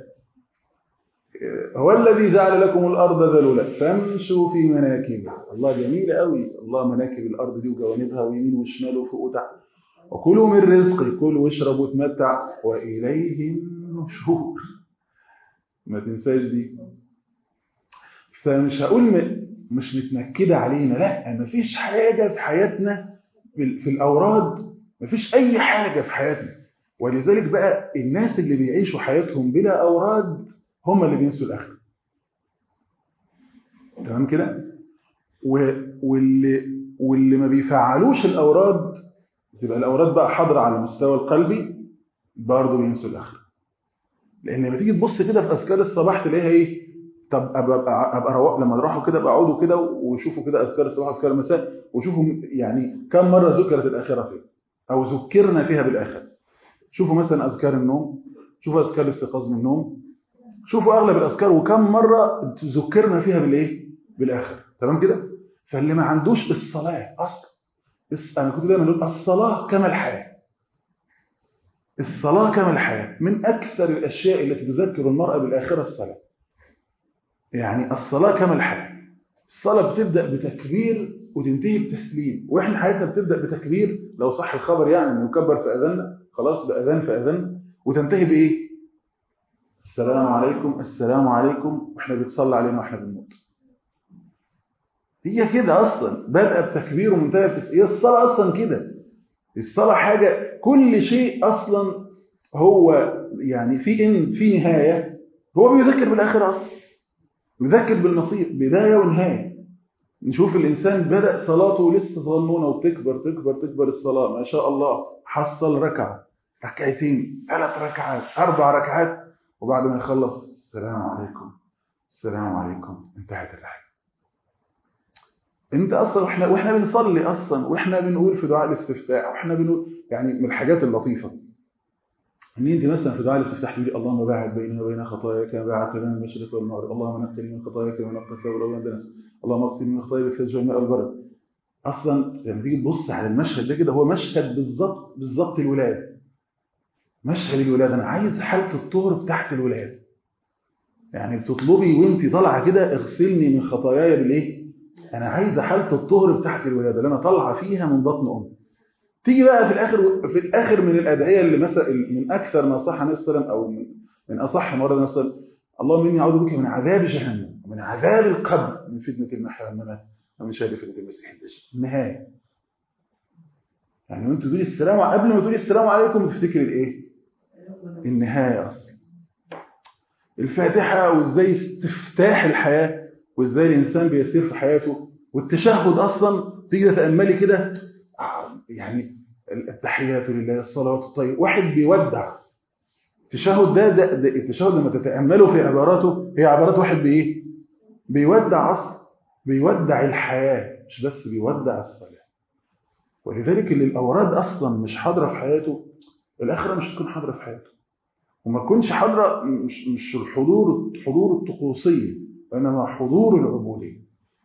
هو الذي جعل لكم الأرض ذلولا فامشوا في مناكبها الله جميل قوي الله مناكب الأرض دي وجوانبها ويمين وشمال وفوق وتحت وكلوا من رزقه كلوا واشربوا وتمتع وإليه النشور ما تنساش دي فمش هقول مش متنكده علينا لا مفيش حاجه في حياتنا في الاوراد مفيش اي حاجه في حياتنا ولذلك بقى الناس اللي بيعيشوا حياتهم بلا اوراد هم اللي بينسوا الاخره تمام كده واللي واللي ما بيفعلوش الاوراد تبقى الاوراد بقى حاضره على المستوى القلبي برضه بينسوا الاخره لان لما تيجي تبص كده في اذكار الصباح تلاقيها ايه طب ابقى ابقى رواق لما نروحوا كده بقى اقعدوا كده وشوفوا كده اذكار الصباح اذكار المساء وشوفوا يعني كم مره ذكرت الاخره فيها او ذكرنا فيها بالاخره شوفوا مثلا اذكار النوم شوفوا اذكار الاستيقاظ من النوم شوفوا اغلب الاذكار وكم مره ذكرنا فيها بالايه بالاخره تمام كده فاللي ما عندوش الصلاه اصلا انا كنت دايما اقول الصلاه كما الحياه الصلاه كما الحياه من اكثر الاشياء التي تذكر المراه بالاخره الصلاه يعني الصلاة كما الحياة الصلاة بتبدأ بتكبير وتنتهي بتسليم واحنا حياتنا بتبدأ بتكبير لو صح الخبر يعني انه يكبر في اذاننا خلاص بأذان في اذان وتنتهي بايه السلام عليكم السلام عليكم واحنا بيتصلى علينا واحنا بنموت هي كده اصلا بادئه بتكبير ومنتهيه بتسليم هي الصلاة اصلا كده الصلاة حاجة كل شيء اصلا هو يعني في ان في نهاية هو بيذكر بالاخره اصلا يذكر بالمصير بداية ونهاية نشوف الإنسان بدأ صلاته لسه صغنونة وتكبر تكبر تكبر الصلاة ما شاء الله حصل ركعة ركعتين ثلاث ركعات أربع ركعات وبعد ما يخلص السلام عليكم السلام عليكم انتهت الرحلة انت اصلا واحنا واحنا بنصلي اصلا واحنا بنقول في دعاء الاستفتاح واحنا بنقول يعني من الحاجات اللطيفه ان انت مثلا في دعاء الاستفتاح تقولي اللهم باعد بيني وبين خطاياي كما باعدت بين المشرق والمغرب اللهم نقني من خطاياي كما نقى الثوب الابيض من الدنس اللهم اغسلني من خطاياي بالثلج والماء والبرد اصلا لما تيجي تبص على المشهد ده كده هو مشهد بالظبط بالظبط الولاده مشهد الولاده انا عايز حاله الطهر بتاعت الولاده يعني بتطلبي وانت طالعه كده اغسلني من خطاياي بالايه انا عايزه حاله الطهر بتاعت الولاده اللي انا طالعه فيها من بطن امي تيجي بقى في الاخر في الاخر من الادعيه اللي مثلا من اكثر ما صح النبي صلى الله عليه وسلم او من, من اصح ما ورد النبي صلى الله عليه وسلم اللهم اني اعوذ بك من عذاب جهنم ومن عذاب القبر من فتنه المحيا والممات ومن شر فتنه المسيح الدجال النهايه يعني وانت تقولي السلام قبل ما تقولي السلام عليكم تفتكري الايه النهايه اصلا الفاتحه وازاي استفتاح الحياه وازاي الانسان بيسير في حياته والتشهد اصلا تيجي تتاملي كده يعني التحيات لله الصلوات الطيبه واحد بيودع التشهد ده, ده, ده التشهد لما تتامله في عباراته هي عبارات واحد بايه بيودع اصلا بيودع الحياه مش بس بيودع الصلاه ولذلك اللي الاوراد اصلا مش حاضره في حياته الاخره مش هتكون حاضره في حياته وما تكونش حاضره مش مش الحضور حضور الطقوسيه وانما حضور العبوديه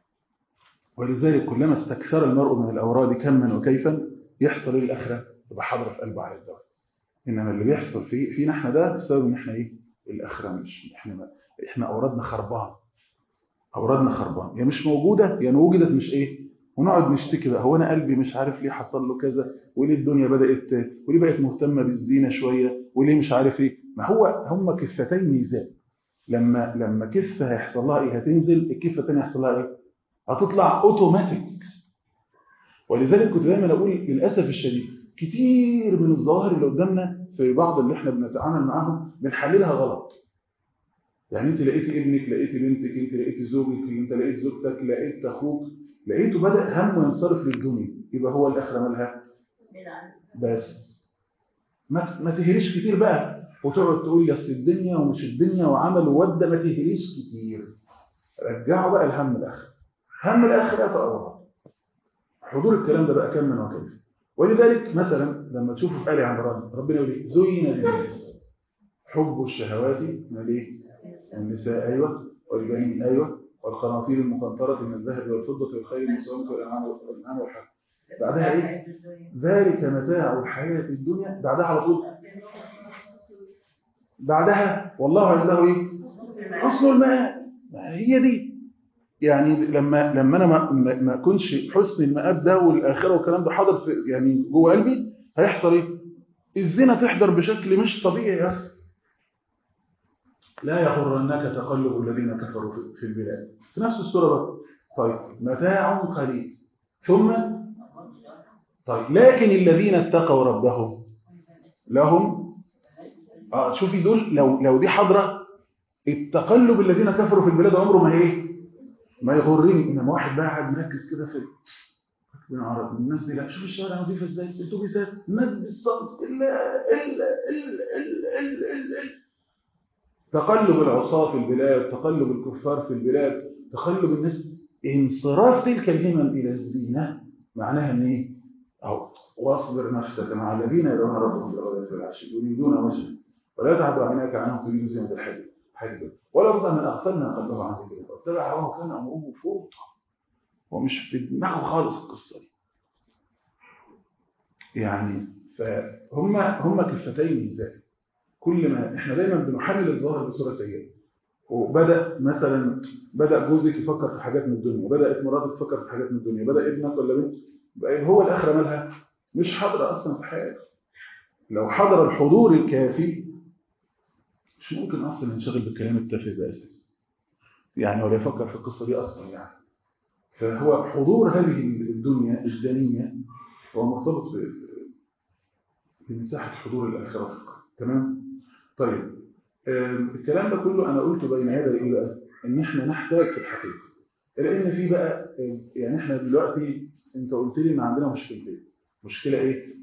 ولذلك كلما استكثر المرء من الاوراد كما وكيفا يحصل ايه الاخره تبقى حاضره في قلبه على الدوام انما اللي بيحصل في فينا احنا ده بسبب ان احنا ايه الاخره مش احنا ما احنا اورادنا خربان اورادنا خربان يا مش موجوده يا وجدت مش ايه ونقعد نشتكي بقى هو انا قلبي مش عارف ليه حصل له كذا وليه الدنيا بدات وليه بقت مهتمه بالزينه شويه وليه مش عارف ايه ما هو هم كفتين ميزان لما لما كفه هيحصل لها ايه هتنزل الكفه الثانيه هيحصل لها ايه هتطلع اوتوماتيك ولذلك كنت دايما اقول للاسف الشديد كتير من الظواهر اللي قدامنا في بعض اللي احنا بنتعامل معاهم بنحللها غلط يعني انت لقيتي ابنك لقيتي بنتك انت لقيتي زوجك انت لقيت زوجتك لقيت اخوك لقيته بدا همه ينصرف للدنيا يبقى هو الاخره مالها بس ما ما تهريش كتير بقى وتقعد تقول لي اصل الدنيا ومش الدنيا وعمل وودى ما تهريش كتير رجعوا بقى الهم الاخر هم الاخره فاوراد حضور الكلام ده بقى كم من وكيف ولذلك مثلا لما تشوفوا في آل عمران ربنا يقول ايه زين للناس حب الشهوات من الايه النساء ايوه والبنين ايوه والقناطير المقنطرة من الذهب والفضة والخيل المسومة والأنعام والحرث بعدها ايه ذلك متاع الحياة الدنيا بعدها على طول بعدها والله عنده ايه اصل الماء هي دي يعني لما لما انا ما ما اكونش حسن المآب ده والاخره والكلام ده حاضر في يعني جوه قلبي هيحصل ايه الزنا تحضر بشكل مش طبيعي يا اخي لا يغرنك تقلب الذين كفروا في البلاد في نفس السوره بقى طيب متاع قليل ثم طيب لكن الذين اتقوا ربهم لهم اه شوفي دول لو لو دي حاضره التقلب الذين كفروا في البلاد عمره ما ايه ما يغرني انما واحد بقى قاعد مركز كده في ربنا عرب الناس دي لا شوف الشارع نظيفه ازاي الاتوبيسات الناس بالصمت ال ال ال ال ال ال ال تقلب العصاة في البلاد تقلب الكفار في البلاد تقلب الناس انصراف تلك الهمم الى الزينه معناها ان ايه او واصبر نفسك مع الذين يدعون ربهم بالغداة والعشي يريدون وجهه ولا تعد عيناك عنهم تريد زينه الحياه حاجه ولا بد من اغفلنا قلبه عن ذكر الله واتبع هواه كان امره فرطا ومش في دماغه خالص القصه دي يعني فهم هم كفتين ميزان كل ما احنا دايما بنحلل الظاهر بصوره سيئه وبدا مثلا بدا جوزك يفكر في حاجات من الدنيا بدات مراتك تفكر في حاجات من الدنيا بدا ابنك ولا بنت بقى هو الاخره مالها مش حاضره اصلا في حياته لو حضر الحضور الكافي مش ممكن اصلا ينشغل بالكلام التافه ده اساسا يعني ولا يفكر في القصه دي اصلا يعني فهو حضور هذه الدنيا الدنيه هو مرتبط بمساحه حضور الاخره في القلب تمام طيب الكلام ده كله انا قلته بين يدي ايه بقى ان احنا نحتاج في الحقيقه لان في بقى يعني احنا دلوقتي انت قلت لي ان عندنا مشكلتين مشكله ايه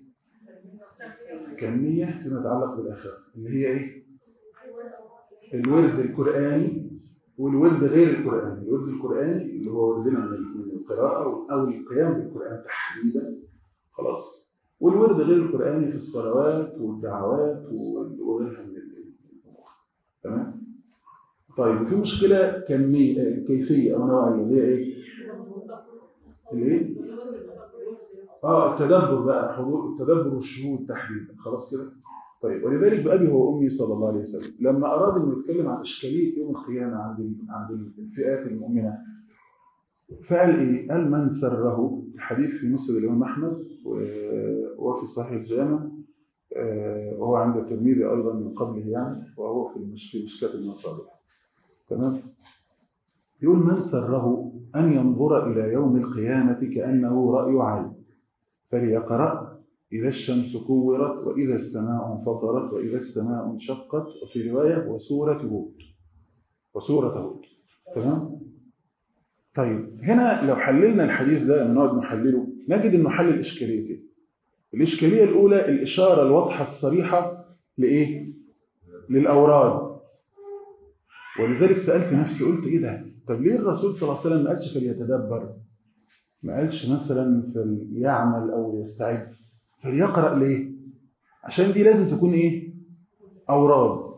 كميه فيما يتعلق بالاخره اللي هي ايه الورد القرآني والورد غير القرآني الورد القرآني اللي هو وردنا من القراءة أو القيام بالقرآن تحديدا خلاص والورد غير القرآني في الصلوات والدعوات وغيرها من الأمور تمام طيب في مشكلة كمية كيفية أو نوعية اللي هي إيه؟ اللي إيه؟ آه التدبر بقى حضور التدبر والشهود تحديدا خلاص كده طيب ولذلك بأبي هو أمي صلى الله عليه وسلم لما أراد أن يتكلم عن إشكالية يوم القيامة عند عند الفئات المؤمنة فقال إيه؟ قال من سره الحديث في مسند الإمام أحمد وفي صحيح الجامع وهو عند الترمذي أيضا من قبله يعني وهو في المشكلة مشكلة المصالح تمام يقول من سره أن ينظر إلى يوم القيامة كأنه رأي عين فليقرأ إذا الشمس كورت وإذا السماء انفطرت وإذا السماء انشقت وفي رواية وسورة هود وسورة هود تمام طيب هنا لو حللنا الحديث ده لما نقعد نحلله نجد انه حل الاشكاليتين الاشكاليه الاولى الاشاره الواضحه الصريحه لايه للاوراد ولذلك سالت نفسي قلت ايه ده طب ليه الرسول صلى الله عليه وسلم ما قالش فليتدبر ما قالش مثلا فليعمل او يستعد فليقرا ليه عشان دي لازم تكون ايه اوراد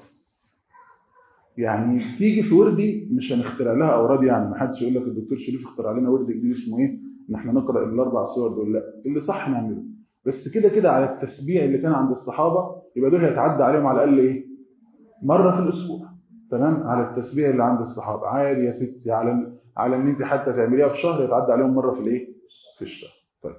يعني تيجي في وردي مش هنخترع لها اوراد يعني ما حدش يقول لك الدكتور شريف اخترع لنا ورد جديد اسمه ايه ان احنا نقرا الاربع سور دول لا اللي صح نعمله بس كده كده على التسبيح اللي كان عند الصحابه يبقى دول هيتعدى عليهم على الاقل ايه مره في الاسبوع تمام على التسبيح اللي عند الصحابه عادي يا ستي على على ان انت حتى تعمليها في شهر يتعدى عليهم مره في الايه في الشهر طيب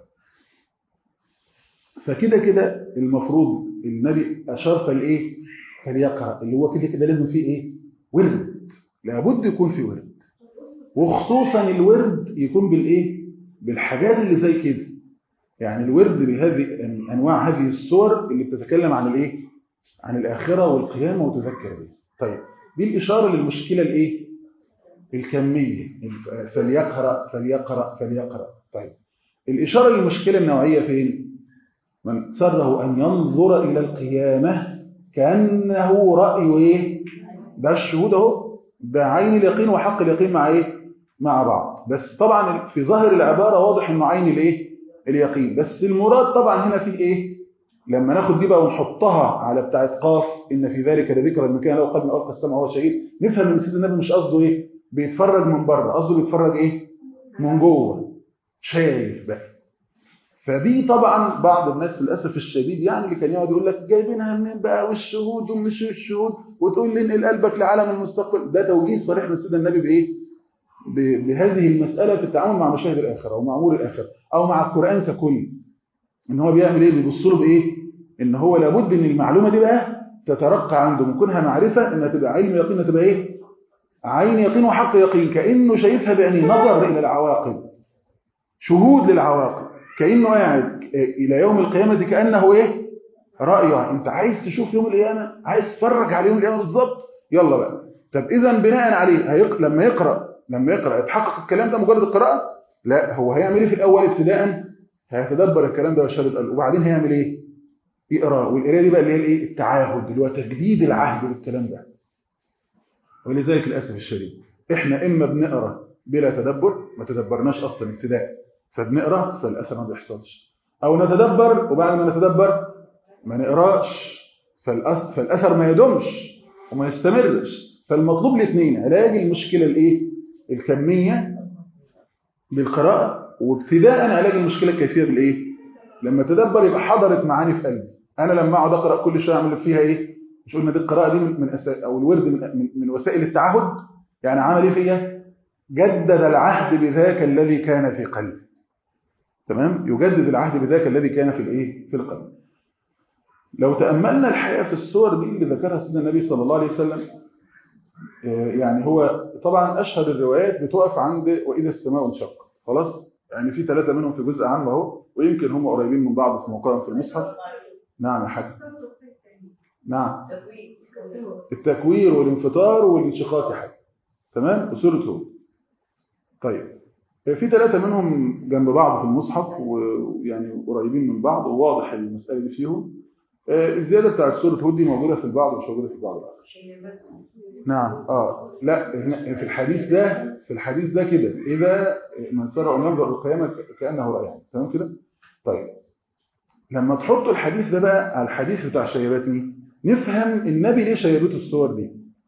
فكده كده المفروض النبي اشار فالايه فليقرا اللي هو كده كده لازم فيه ايه ورد لابد يكون في ورد وخصوصا الورد يكون بالايه بالحاجات اللي زي كده يعني الورد بهذه انواع هذه الصور اللي بتتكلم عن الايه عن الاخره والقيامه وتذكر بها طيب دي الاشاره للمشكله الايه الكميه فليقرا فليقرا فليقرا طيب الاشاره للمشكله النوعيه فين من سره ان ينظر الى القيامه كانه راي ايه ده الشهود اهو ده عين اليقين وحق اليقين مع ايه مع بعض بس طبعا في ظاهر العباره واضح انه عين الايه اليقين بس المراد طبعا هنا في ايه لما ناخد دي بقى ونحطها على بتاعه قاف ان في ذلك لذكرى لمن كان له قلب القى السمع وهو شهيد نفهم ان سيدنا النبي مش قصده ايه بيتفرج من بره قصده بيتفرج ايه من جوه شايف بقى فدي طبعا بعض الناس للاسف الشديد يعني اللي كان يقعد يقول لك جايبينها منين بقى والشهود ومش الشهود وتقول لي انقل قلبك لعالم المستقبل ده توجيه صريح من سيدنا النبي بايه بهذه المساله في التعامل مع مشاهد الاخره ومع امور الاخره او مع القران ككل ان هو بيعمل ايه بيبص له بايه ان هو لابد ان المعلومه دي بقى تترقى عنده من كونها معرفه انها تبقى علم يقين تبقى ايه عين يقين وحق يقين كانه شايفها بعينيه نظر الى العواقب شهود للعواقب كانه قاعد الى يوم القيامه كانه ايه رايه انت عايز تشوف يوم القيامه عايز تتفرج على يوم القيامه بالظبط يلا بقى طب اذا بناء عليه هيق... لما يقرا لما يقرا يتحقق الكلام ده مجرد القراءه لا هو هيعمل ايه في الاول ابتداء هيتدبر الكلام ده ويشهد قلبه وبعدين هيعمل ايه يقرا والقرايه دي بقى اللي هي الايه التعاهد اللي هو تجديد العهد بالكلام ده ولذلك للاسف الشديد احنا اما بنقرا بلا تدبر ما تدبرناش اصلا ابتداء فبنقرا فالاثر ما بيحصلش او نتدبر وبعد ما نتدبر ما نقراش فالأثر, فالاثر ما يدومش وما يستمرش فالمطلوب الاثنين علاج المشكله الايه الكميه بالقراءه وابتداء علاج المشكله الكيفيه بالايه لما تدبر يبقى حضرت معاني في قلبي انا لما اقعد اقرا كل شويه اعمل فيها ايه مش قلنا دي القراءه دي من, من أسا... او الورد من... من, من وسائل التعهد يعني عمل ايه فيها جدد العهد بذاك الذي كان في قلبي تمام يجدد العهد بذاك الذي كان في الايه في القلب لو تاملنا الحقيقه في الصور دي اللي ذكرها سيدنا النبي صلى الله عليه وسلم يعني هو طبعا اشهر الروايات بتقف عند واذا السماء انشقت خلاص يعني في ثلاثه منهم في جزء عام اهو ويمكن هم قريبين من بعض في موقعهم في المصحف نعم يا حاج نعم التكوير والانفطار والانشقاق يا حاج تمام وسوره هود طيب في ثلاثة منهم جنب بعض في المصحف ويعني قريبين من بعض وواضح المسألة دي فيهم الزيادة بتاعت سورة هود دي موجودة في البعض ومش موجودة في البعض الآخر نعم اه لا هنا في الحديث ده في الحديث ده كده إذا من سرع أن ينظر القيامة كأنه رأي يعني تمام كده طيب لما تحطوا الحديث ده بقى على الحديث بتاع شيبتني نفهم النبي ليه شيبته الصور دي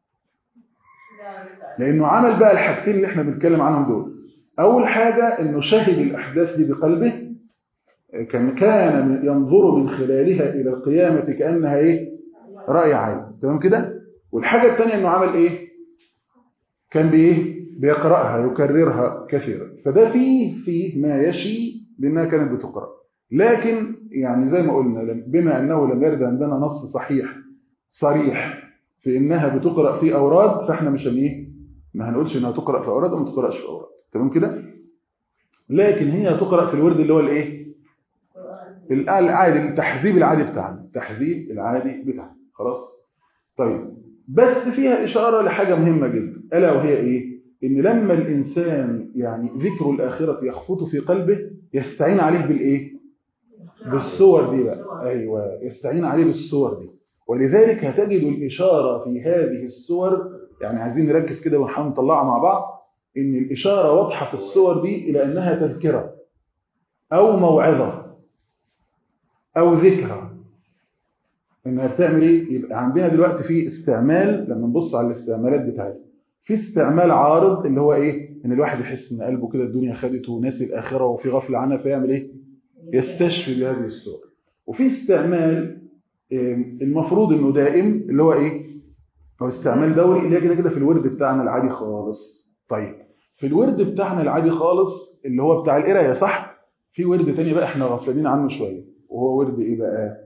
لانه عمل بقى الحاجتين اللي احنا بنتكلم عنهم دول اول حاجه انه شهد الاحداث دي بقلبه كان كان ينظر من خلالها الى القيامه كانها ايه راي عين تمام كده والحاجه الثانيه انه عمل ايه كان بايه بيقراها يكررها كثيرا فده فيه فيه ما يشي بانها كانت بتقرا لكن يعني زي ما قلنا بما انه لم يرد عندنا نص صحيح صريح في انها بتقرا في اوراد فاحنا مش ايه ما هنقولش انها تقرا في اوراد وما تقراش في اوراد تمام كده لكن هي تقرا في الورد اللي هو الايه العادي التحذيب العادي بتاعنا التحذيب العادي بتاعنا خلاص طيب بس فيها اشاره لحاجه مهمه جدا الا وهي ايه ان لما الانسان يعني ذكر الاخره يخفت في قلبه يستعين عليه بالايه بالصور دي بقى ايوه يستعين عليه بالصور دي ولذلك هتجد الاشاره في هذه الصور يعني عايزين نركز كده ونحاول نطلعها مع بعض ان الاشاره واضحه في الصور دي الى انها تذكره او موعظه او ذكرى انها بتعمل ايه يبقى عندنا دلوقتي في استعمال لما نبص على الاستعمالات بتاعتها في استعمال عارض اللي هو ايه ان الواحد يحس ان قلبه كده الدنيا خدته وناسي الاخره وفي غفله عنها فيعمل ايه يستشفي بهذه الصور وفي استعمال المفروض انه دائم اللي هو ايه هو استعمال دوري اللي هي كده كده في الورد بتاعنا العادي خالص طيب في الورد بتاعنا العادي خالص اللي هو بتاع القرايه صح في ورد تاني بقى احنا غفلانين عنه شويه وهو ورد ايه بقى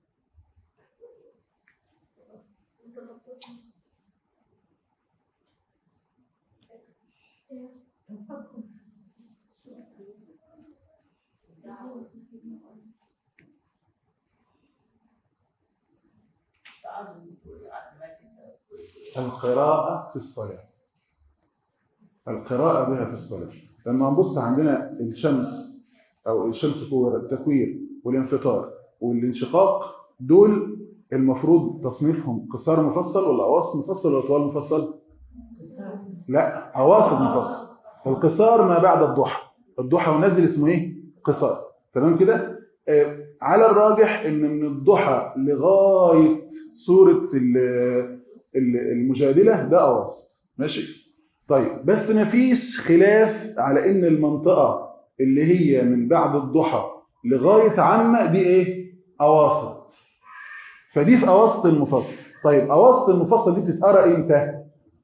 القراءة في الصلاة القراءة بها في الصلاة لما نبص عندنا الشمس أو الشمس كورة التكوير والانفطار والانشقاق دول المفروض تصنيفهم قصار مفصل ولا أواسط مفصل ولا طوال مفصل لا أواسط مفصل القصار ما بعد الضحى الضحى ونزل اسمه ايه قصار تمام كده آه على الراجح ان من الضحى لغايه سوره المجادله ده اواسط ماشي طيب بس ما فيش خلاف على ان المنطقه اللي هي من بعد الضحى لغايه عامه دي ايه اواسط فدي في اواسط المفصل طيب اواسط المفصل دي بتتقرا امتى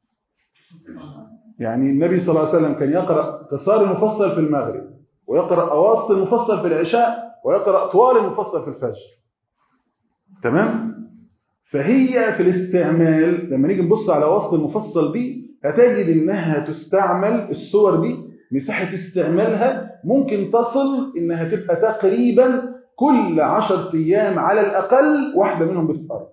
يعني النبي صلى الله عليه وسلم كان يقرا قصار المفصل في المغرب ويقرا اواسط المفصل في العشاء ويقرا طوال المفصل في الفجر تمام فهي في الاستعمال لما نيجي نبص على وسط المفصل دي هتجد انها تستعمل الصور دي مساحه استعمالها ممكن تصل انها تبقى تقريبا كل 10 ايام على الاقل واحده منهم بتتقرا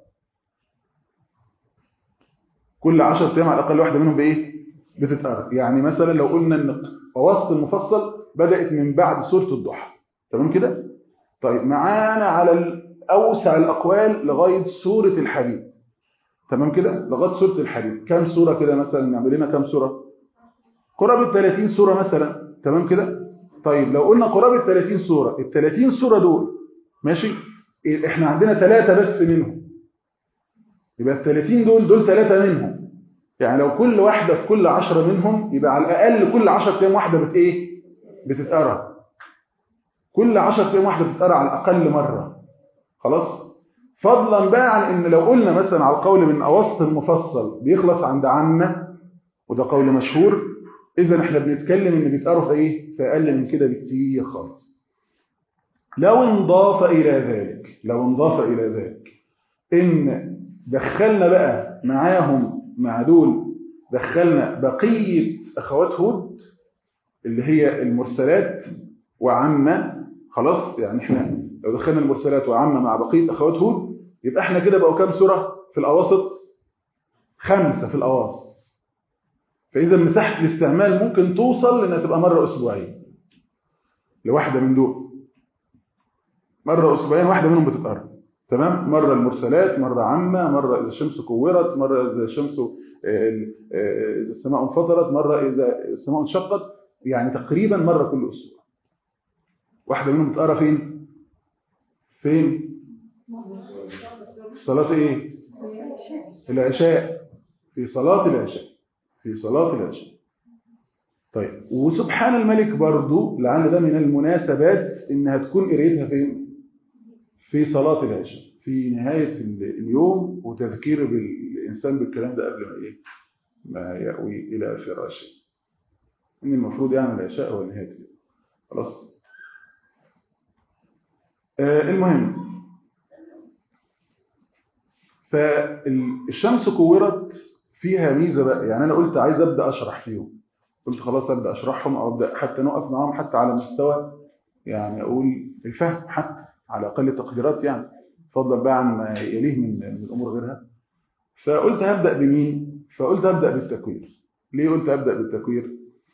كل 10 ايام على الاقل واحده منهم بايه بتتقرا يعني مثلا لو قلنا ان وسط المفصل بدات من بعد سوره الضحى تمام كده طيب معانا على اوسع الاقوال لغايه سوره الحديد تمام كده لغايه سوره الحديد كام سوره كده مثلا نعمل لنا كام سوره قرابه 30 سوره مثلا تمام كده طيب لو قلنا قرابه 30 سوره ال 30 سوره دول ماشي احنا عندنا ثلاثه بس منهم يبقى ال 30 دول دول ثلاثه منهم يعني لو كل واحده في كل 10 منهم يبقى على الاقل كل 10 ايام واحده بت ايه بتتقرا كل 10 ايام واحده بتتقرا على الاقل مره خلاص فضلا بقى عن ان لو قلنا مثلا على القول من اوسط المفصل بيخلص عند عامه وده قول مشهور اذا احنا بنتكلم ان بيتقروا في ايه في اقل من كده بكتير خالص لو انضاف الى ذلك لو انضاف الى ذلك ان دخلنا بقى معاهم مع دول دخلنا بقيه اخوات هود اللي هي المرسلات وعامه خلاص يعني احنا لو دخلنا المرسلات وعامه مع بقيه اخوات هود يبقى احنا كده بقوا كام سوره في الاواسط خمسه في الاواسط فاذا مساحه الاستعمال ممكن توصل لانها تبقى مره اسبوعيا لواحده من دول مره اسبوعيا واحده منهم بتتقرا تمام مره المرسلات مره عامه مره اذا الشمس كورت مره اذا الشمس اذا السماء انفطرت مره اذا السماء انشقت يعني تقريبا مره كل اسبوع واحده منهم بتقرا فين فين في صلاة ايه العشاء في صلاة العشاء في صلاة العشاء طيب وسبحان الملك برضو لعل ده من المناسبات انها تكون قريتها فين في صلاة العشاء في نهاية ال- اليوم وتذكير بالإنسان بالكلام ده قبل ما إيه ما يأوي إلى فراشه إن المفروض يعمل العشاء هو نهاية اليوم خلاص آه المهم فالشمس كورت فيها ميزة بقى يعني أنا قلت عايز أبدأ أشرح فيهم قلت خلاص أبدأ أشرحهم أو أبدأ حتى نقف معاهم حتى على مستوى يعني أقول الفهم حتى على أقل تقديرات يعني فضلا بقى عن ما يليه من من الأمور غيرها فقلت هبدأ بمين فقلت هبدأ بالتكوير ليه قلت أبدأ بالتكوير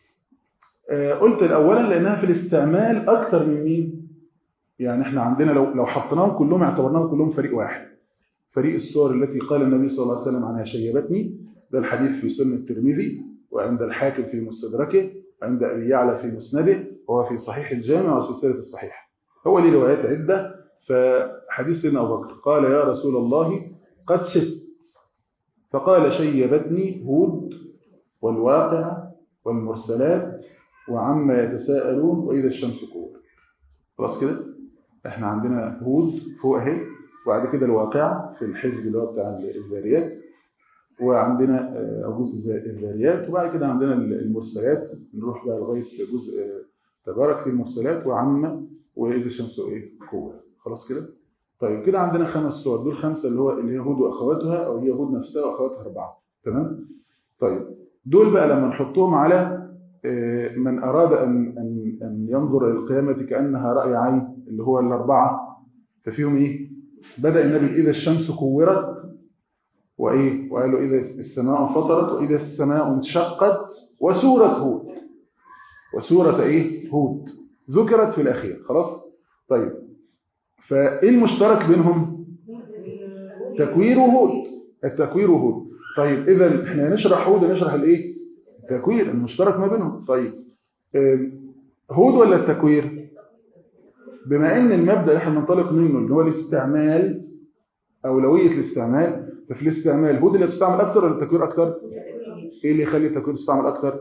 آه قلت الأولا لأنها في الاستعمال أكثر من مين يعني احنا عندنا لو لو حطيناهم كلهم اعتبرناهم كلهم فريق واحد فريق الصور التي قال النبي صلى الله عليه وسلم عنها شيبتني ده الحديث في سنة الترمذي وعند الحاكم في مستدركه وعند أبي يعلى في مسنده وهو في صحيح الجامع وسلسلة الصحيح هو ليه روايات عدة فحديث سيدنا أبو بكر قال يا رسول الله قد شفت فقال شيبتني هود والواقع والمرسلات وعما يتساءلون وإذا الشمس كورت خلاص كده احنا عندنا هود فوق اهي وبعد كده الواقع في الحزب اللي هو بتاع الذاريات وعندنا او جزء الذاريات وبعد كده عندنا المرسلات نروح بقى لغايه جزء تبارك في المرسلات وعما واذا الشمس ايه كورت خلاص كده طيب كده عندنا خمس صور دول خمسه اللي هو اللي هي هود واخواتها او هي هود نفسها واخواتها اربعه تمام طيب دول بقى لما نحطهم على من أراد أن, أن, أن ينظر إلى القيامة كأنها رأي عين اللي هو الأربعة ففيهم إيه؟ بدأ النبي إذا الشمس كورت وإيه؟ وقال له إذا السماء فطرت وإذا السماء انشقت وسورة هود وسورة إيه؟ هود ذكرت في الأخير خلاص؟ طيب فإيه المشترك بينهم؟ تكوير هود التكوير هود طيب إذا إحنا نشرح هود ونشرح الإيه؟ التكوير المشترك ما بينهم طيب هود ولا التكوير بما ان المبدا اللي احنا بننطلق منه اللي هو الاستعمال اولويه الاستعمال ففي الاستعمال هود اللي تستعمل اكتر ولا التكوير اكتر ايه اللي يخلي التكوير تستعمل اكتر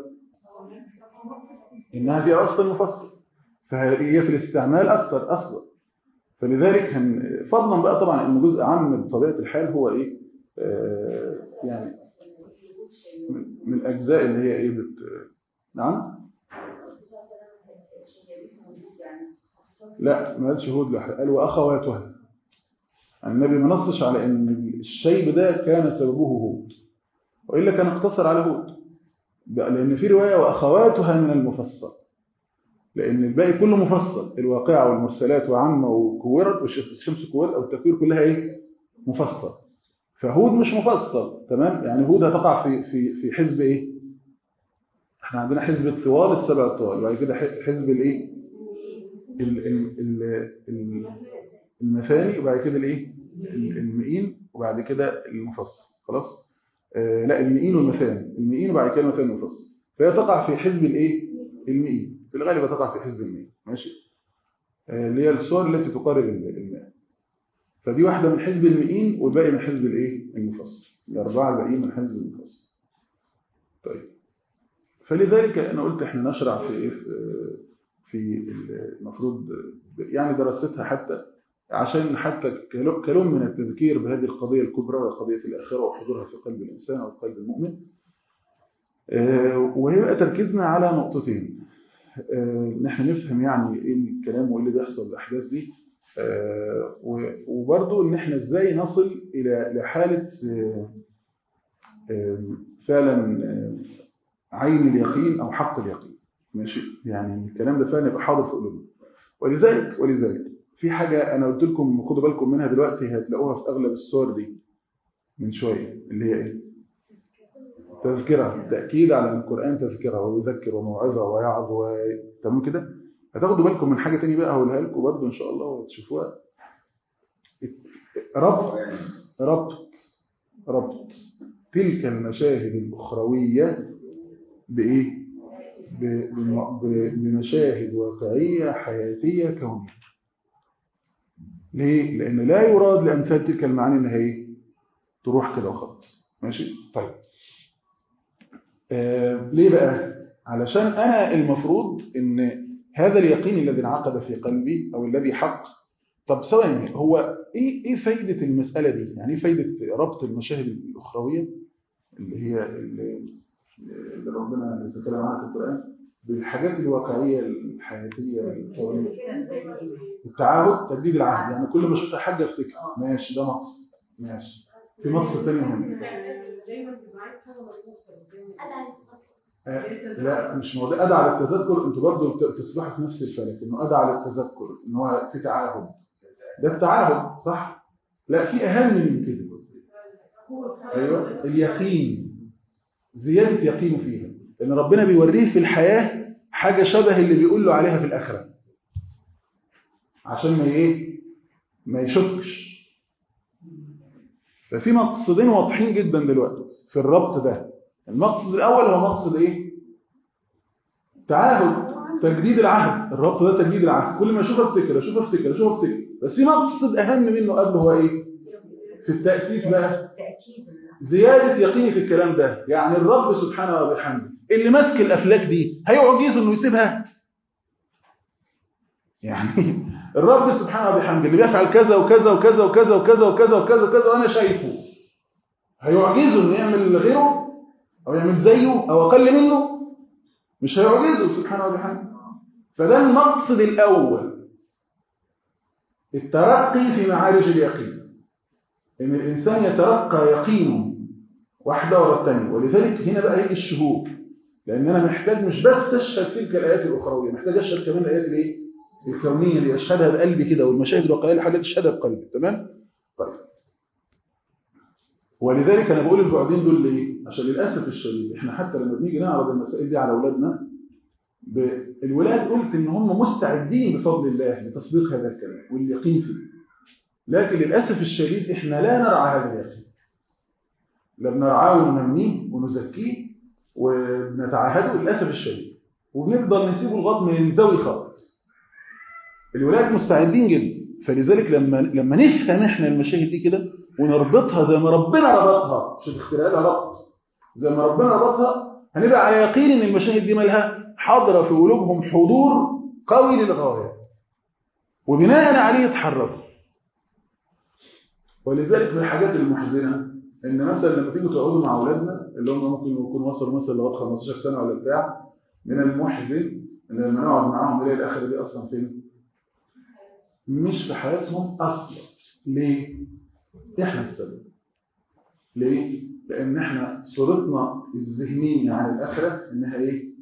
انها فيها اصل مفصل فهي في الاستعمال اكتر اصلا فلذلك هن فضلا بقى طبعا ان جزء عام بطبيعه الحال هو ايه آه يعني من الأجزاء اللي هي إيه بت... نعم لا ما قالش هود لوحدها قال وأخواتها النبي ما نصش على أن الشيب ده كان سببه هود وإلا كان اقتصر على هود لأن في رواية وأخواتها من المفصل لأن الباقي كله مفصل الواقعة والمرسلات وعامة وكورت والشمس كورت أو التكوير كلها إيه مفصل فهود مش مفصل تمام يعني هود هتقع في في في حزب ايه احنا عندنا حزب الطوال السبع الطوال وبعد كده حزب الايه المثاني وبعد كده الايه المئين وبعد كده المفصل خلاص آه لا المئين والمثاني المئين وبعد كده المثاني المفصل فهي تقع في حزب الايه المئين في الغالب تقع في حزب المئين ماشي آه اللي هي الصور التي تقارب المئة فدي واحدة من حزب المئين والباقي من حزب الايه المفصل الأربعة الباقيين من حزب المفصل طيب فلذلك أنا قلت احنا نشرع في ايه في المفروض يعني دراستها حتى عشان حتى كلام من التذكير بهذه القضية الكبرى وقضية الآخرة وحضورها في قلب الإنسان أو قلب المؤمن وهيبقى تركيزنا على نقطتين نحن نفهم يعني ايه الكلام وايه اللي بيحصل الأحداث دي آه وبرضو ان احنا ازاي نصل الى لحاله آه آه فعلا عين اليقين او حق اليقين ماشي يعني الكلام ده فعلا يبقى حاضر في قلوبنا ولذلك ولذلك في حاجه انا قلت لكم خدوا بالكم منها دلوقتي هتلاقوها في اغلب الصور دي من شويه اللي هي ايه تذكره تاكيد على ان القران تذكره ويذكر وموعظه ويعظ و... تمام كده هتاخدوا بالكم من حاجة تانية بقى هقولها لكم برضه إن شاء الله وتشوفوها ربط ربط ربط تلك المشاهد الأخروية بإيه؟ بمشاهد واقعية حياتية كونية ليه؟ لأن لا يراد لأمثال تلك المعاني إنها إيه؟ تروح كده وخلاص ماشي؟ طيب آه ليه بقى؟ علشان أنا المفروض إن هذا اليقين الذي انعقد في قلبي أو الذي حق طب ثواني هو إيه إيه فايدة المسألة دي؟ يعني إيه فايدة ربط المشاهد الأخروية اللي هي اللي اللي ربنا بيتكلم عنها في القرآن بالحاجات الواقعية الحياتية الكونية التعاهد تجديد العهد يعني كل ما اشوف حاجة افتكر ماشي ده مقص ماشي في مقص تاني مهم آه لا مش موضوع ادعى للتذكر انتوا برضه تصبحوا في نفس الفلك انه ادعى للتذكر ان هو في تعاهد ده التعاهد صح لا في اهم من كده ايوه اليقين زياده يقينه فيها لان ربنا بيوريه في الحياه حاجه شبه اللي بيقول له عليها في الاخره عشان ما ايه ما يشكش ففي مقصدين واضحين جدا دلوقتي في الربط ده المقصد الاول هو مقصد ايه تعاهد تجديد العهد الربط ده تجديد العهد كل ما اشوف افتكر اشوف افتكر اشوف افتكر بس في مقصد اهم منه قبل هو ايه في التاسيس بقى زياده يقيني في الكلام ده يعني الرب سبحانه وبحمده اللي ماسك الافلاك دي هيعجزه انه يسيبها يعني الرب سبحانه وبحمده اللي بيفعل كذا وكذا وكذا وكذا وكذا وكذا وكذا وكذا وانا شايفه هيعجزه انه يعمل غيره او يعمل زيه او اقل منه مش هيعجزه سبحانه وبحمده فده المقصد الاول الترقي في معارج اليقين ان الانسان يترقى يقينه واحده ورا الثانيه ولذلك هنا بقى يجي الشهود لان انا محتاج مش بس اشهد تلك الايات الاخرويه محتاج اشهد كمان الايات الايه الكونيه اللي اشهدها بقلبي كده والمشاهد الواقعيه اللي حاجه تشهدها بقلبي تمام طيب ولذلك انا بقول البعدين دول ليه عشان للاسف الشديد احنا حتى لما بنيجي نعرض المسائل دي على اولادنا ب... الولاد قلت ان هم مستعدين بفضل الله لتصديق هذا الكلام واليقين فيه لكن للاسف الشديد احنا لا نرعى هذا اليقين لا بنرعاه وننميه ونزكيه ونتعاهده للاسف الشديد وبنفضل نسيبه لغايه ما ينزوي خالص الولاد مستعدين جدا فلذلك لما لما نفهم احنا المشاهد دي كده ونربطها زي ما ربنا ربطها مش الاختلاف ربط زي ما ربنا ربطها هنبقى على يقين ان المشاهد دي مالها حاضره في قلوبهم حضور قوي للغايه وبناء عليه يتحركوا ولذلك من الحاجات المحزنه ان مثلا لما تيجوا تقعدوا مع اولادنا اللي هم ممكن يكونوا وصلوا مثلا لغايه 15 سنه ولا بتاع من المحزن ان لما نقعد معاهم نلاقي الاخره دي اصلا فين؟ مش في حياتهم اصلا ليه؟ احنا السبب ليه؟ لان احنا صورتنا الذهنيه عن الاخره انها ايه؟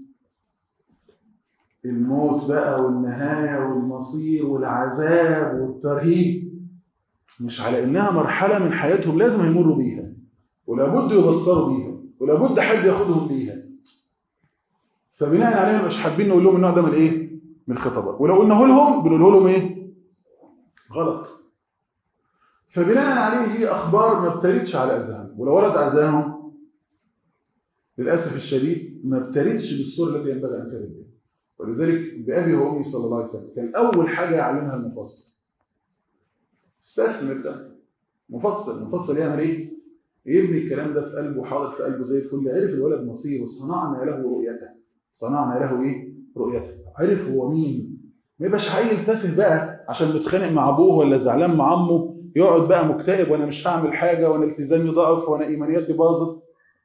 الموت بقى والنهايه والمصير والعذاب والترهيب مش على انها مرحله من حياتهم لازم يمروا بيها ولابد يبصروا بيها ولابد حد ياخدهم بيها فبناء عليه مش حابين نقول لهم النوع ده من ايه من الخطابات ولو قلناه لهم بنقول لهم ايه غلط فبناء عليه هي اخبار ما ابتلتش على اذهانهم ولو ورد اذهانهم للاسف الشديد ما ابتلتش بالصوره التي ينبغي ان ترد بها ولذلك بابي وامي صلى الله عليه وسلم كان اول حاجه يعلمها المفصل استثمر ده مفصل مفصل يعمل ايه يبني الكلام ده في قلبه حاضر في قلبه زي الفل عرف الولد مصيره صنعنا له رؤيته صنعنا له ايه رؤيته عرف هو مين ما يبقاش عيل تافه بقى عشان متخانق مع ابوه ولا زعلان مع عمه يقعد بقى مكتئب وانا مش هعمل حاجه وانا التزامي ضعف وانا ايمانياتي باظت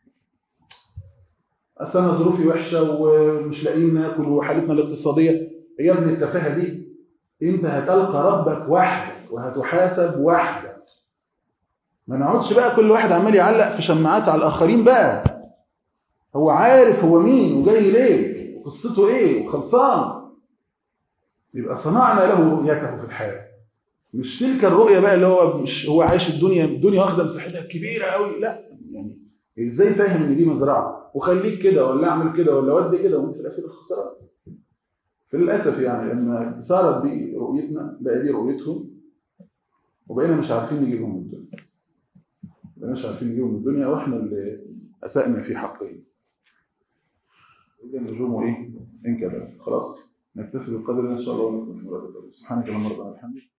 اصل انا ظروفي وحشه ومش لاقيين ناكل وحالتنا الاقتصاديه يا ابني التفاهه دي انت هتلقى ربك وحدك وهتحاسب وحدك ما نقعدش بقى كل واحد عمال يعلق في شماعات على الاخرين بقى هو عارف هو مين وجاي ليه وقصته ايه وخلصان يبقى صنعنا له رؤيته في الحياه مش تلك الرؤيه بقى اللي هو مش هو عايش الدنيا الدنيا واخده مساحتها كبيره قوي لا يعني ازاي فاهم ان دي مزرعه وخليك كده ولا اعمل كده ولا ودي كده وانت في الاخير الخسران فللاسف يعني لما صارت دي رؤيتنا بقى دي رؤيتهم وبقينا مش عارفين نجيبهم من الدنيا بقينا مش عارفين نجيبهم من الدنيا واحنا اللي اسأنا في حقهم اذا نجوم ايه ان كذا خلاص نكتفي بالقدر ان شاء الله ونكون في مراد سبحانك اللهم ربنا وبحمدك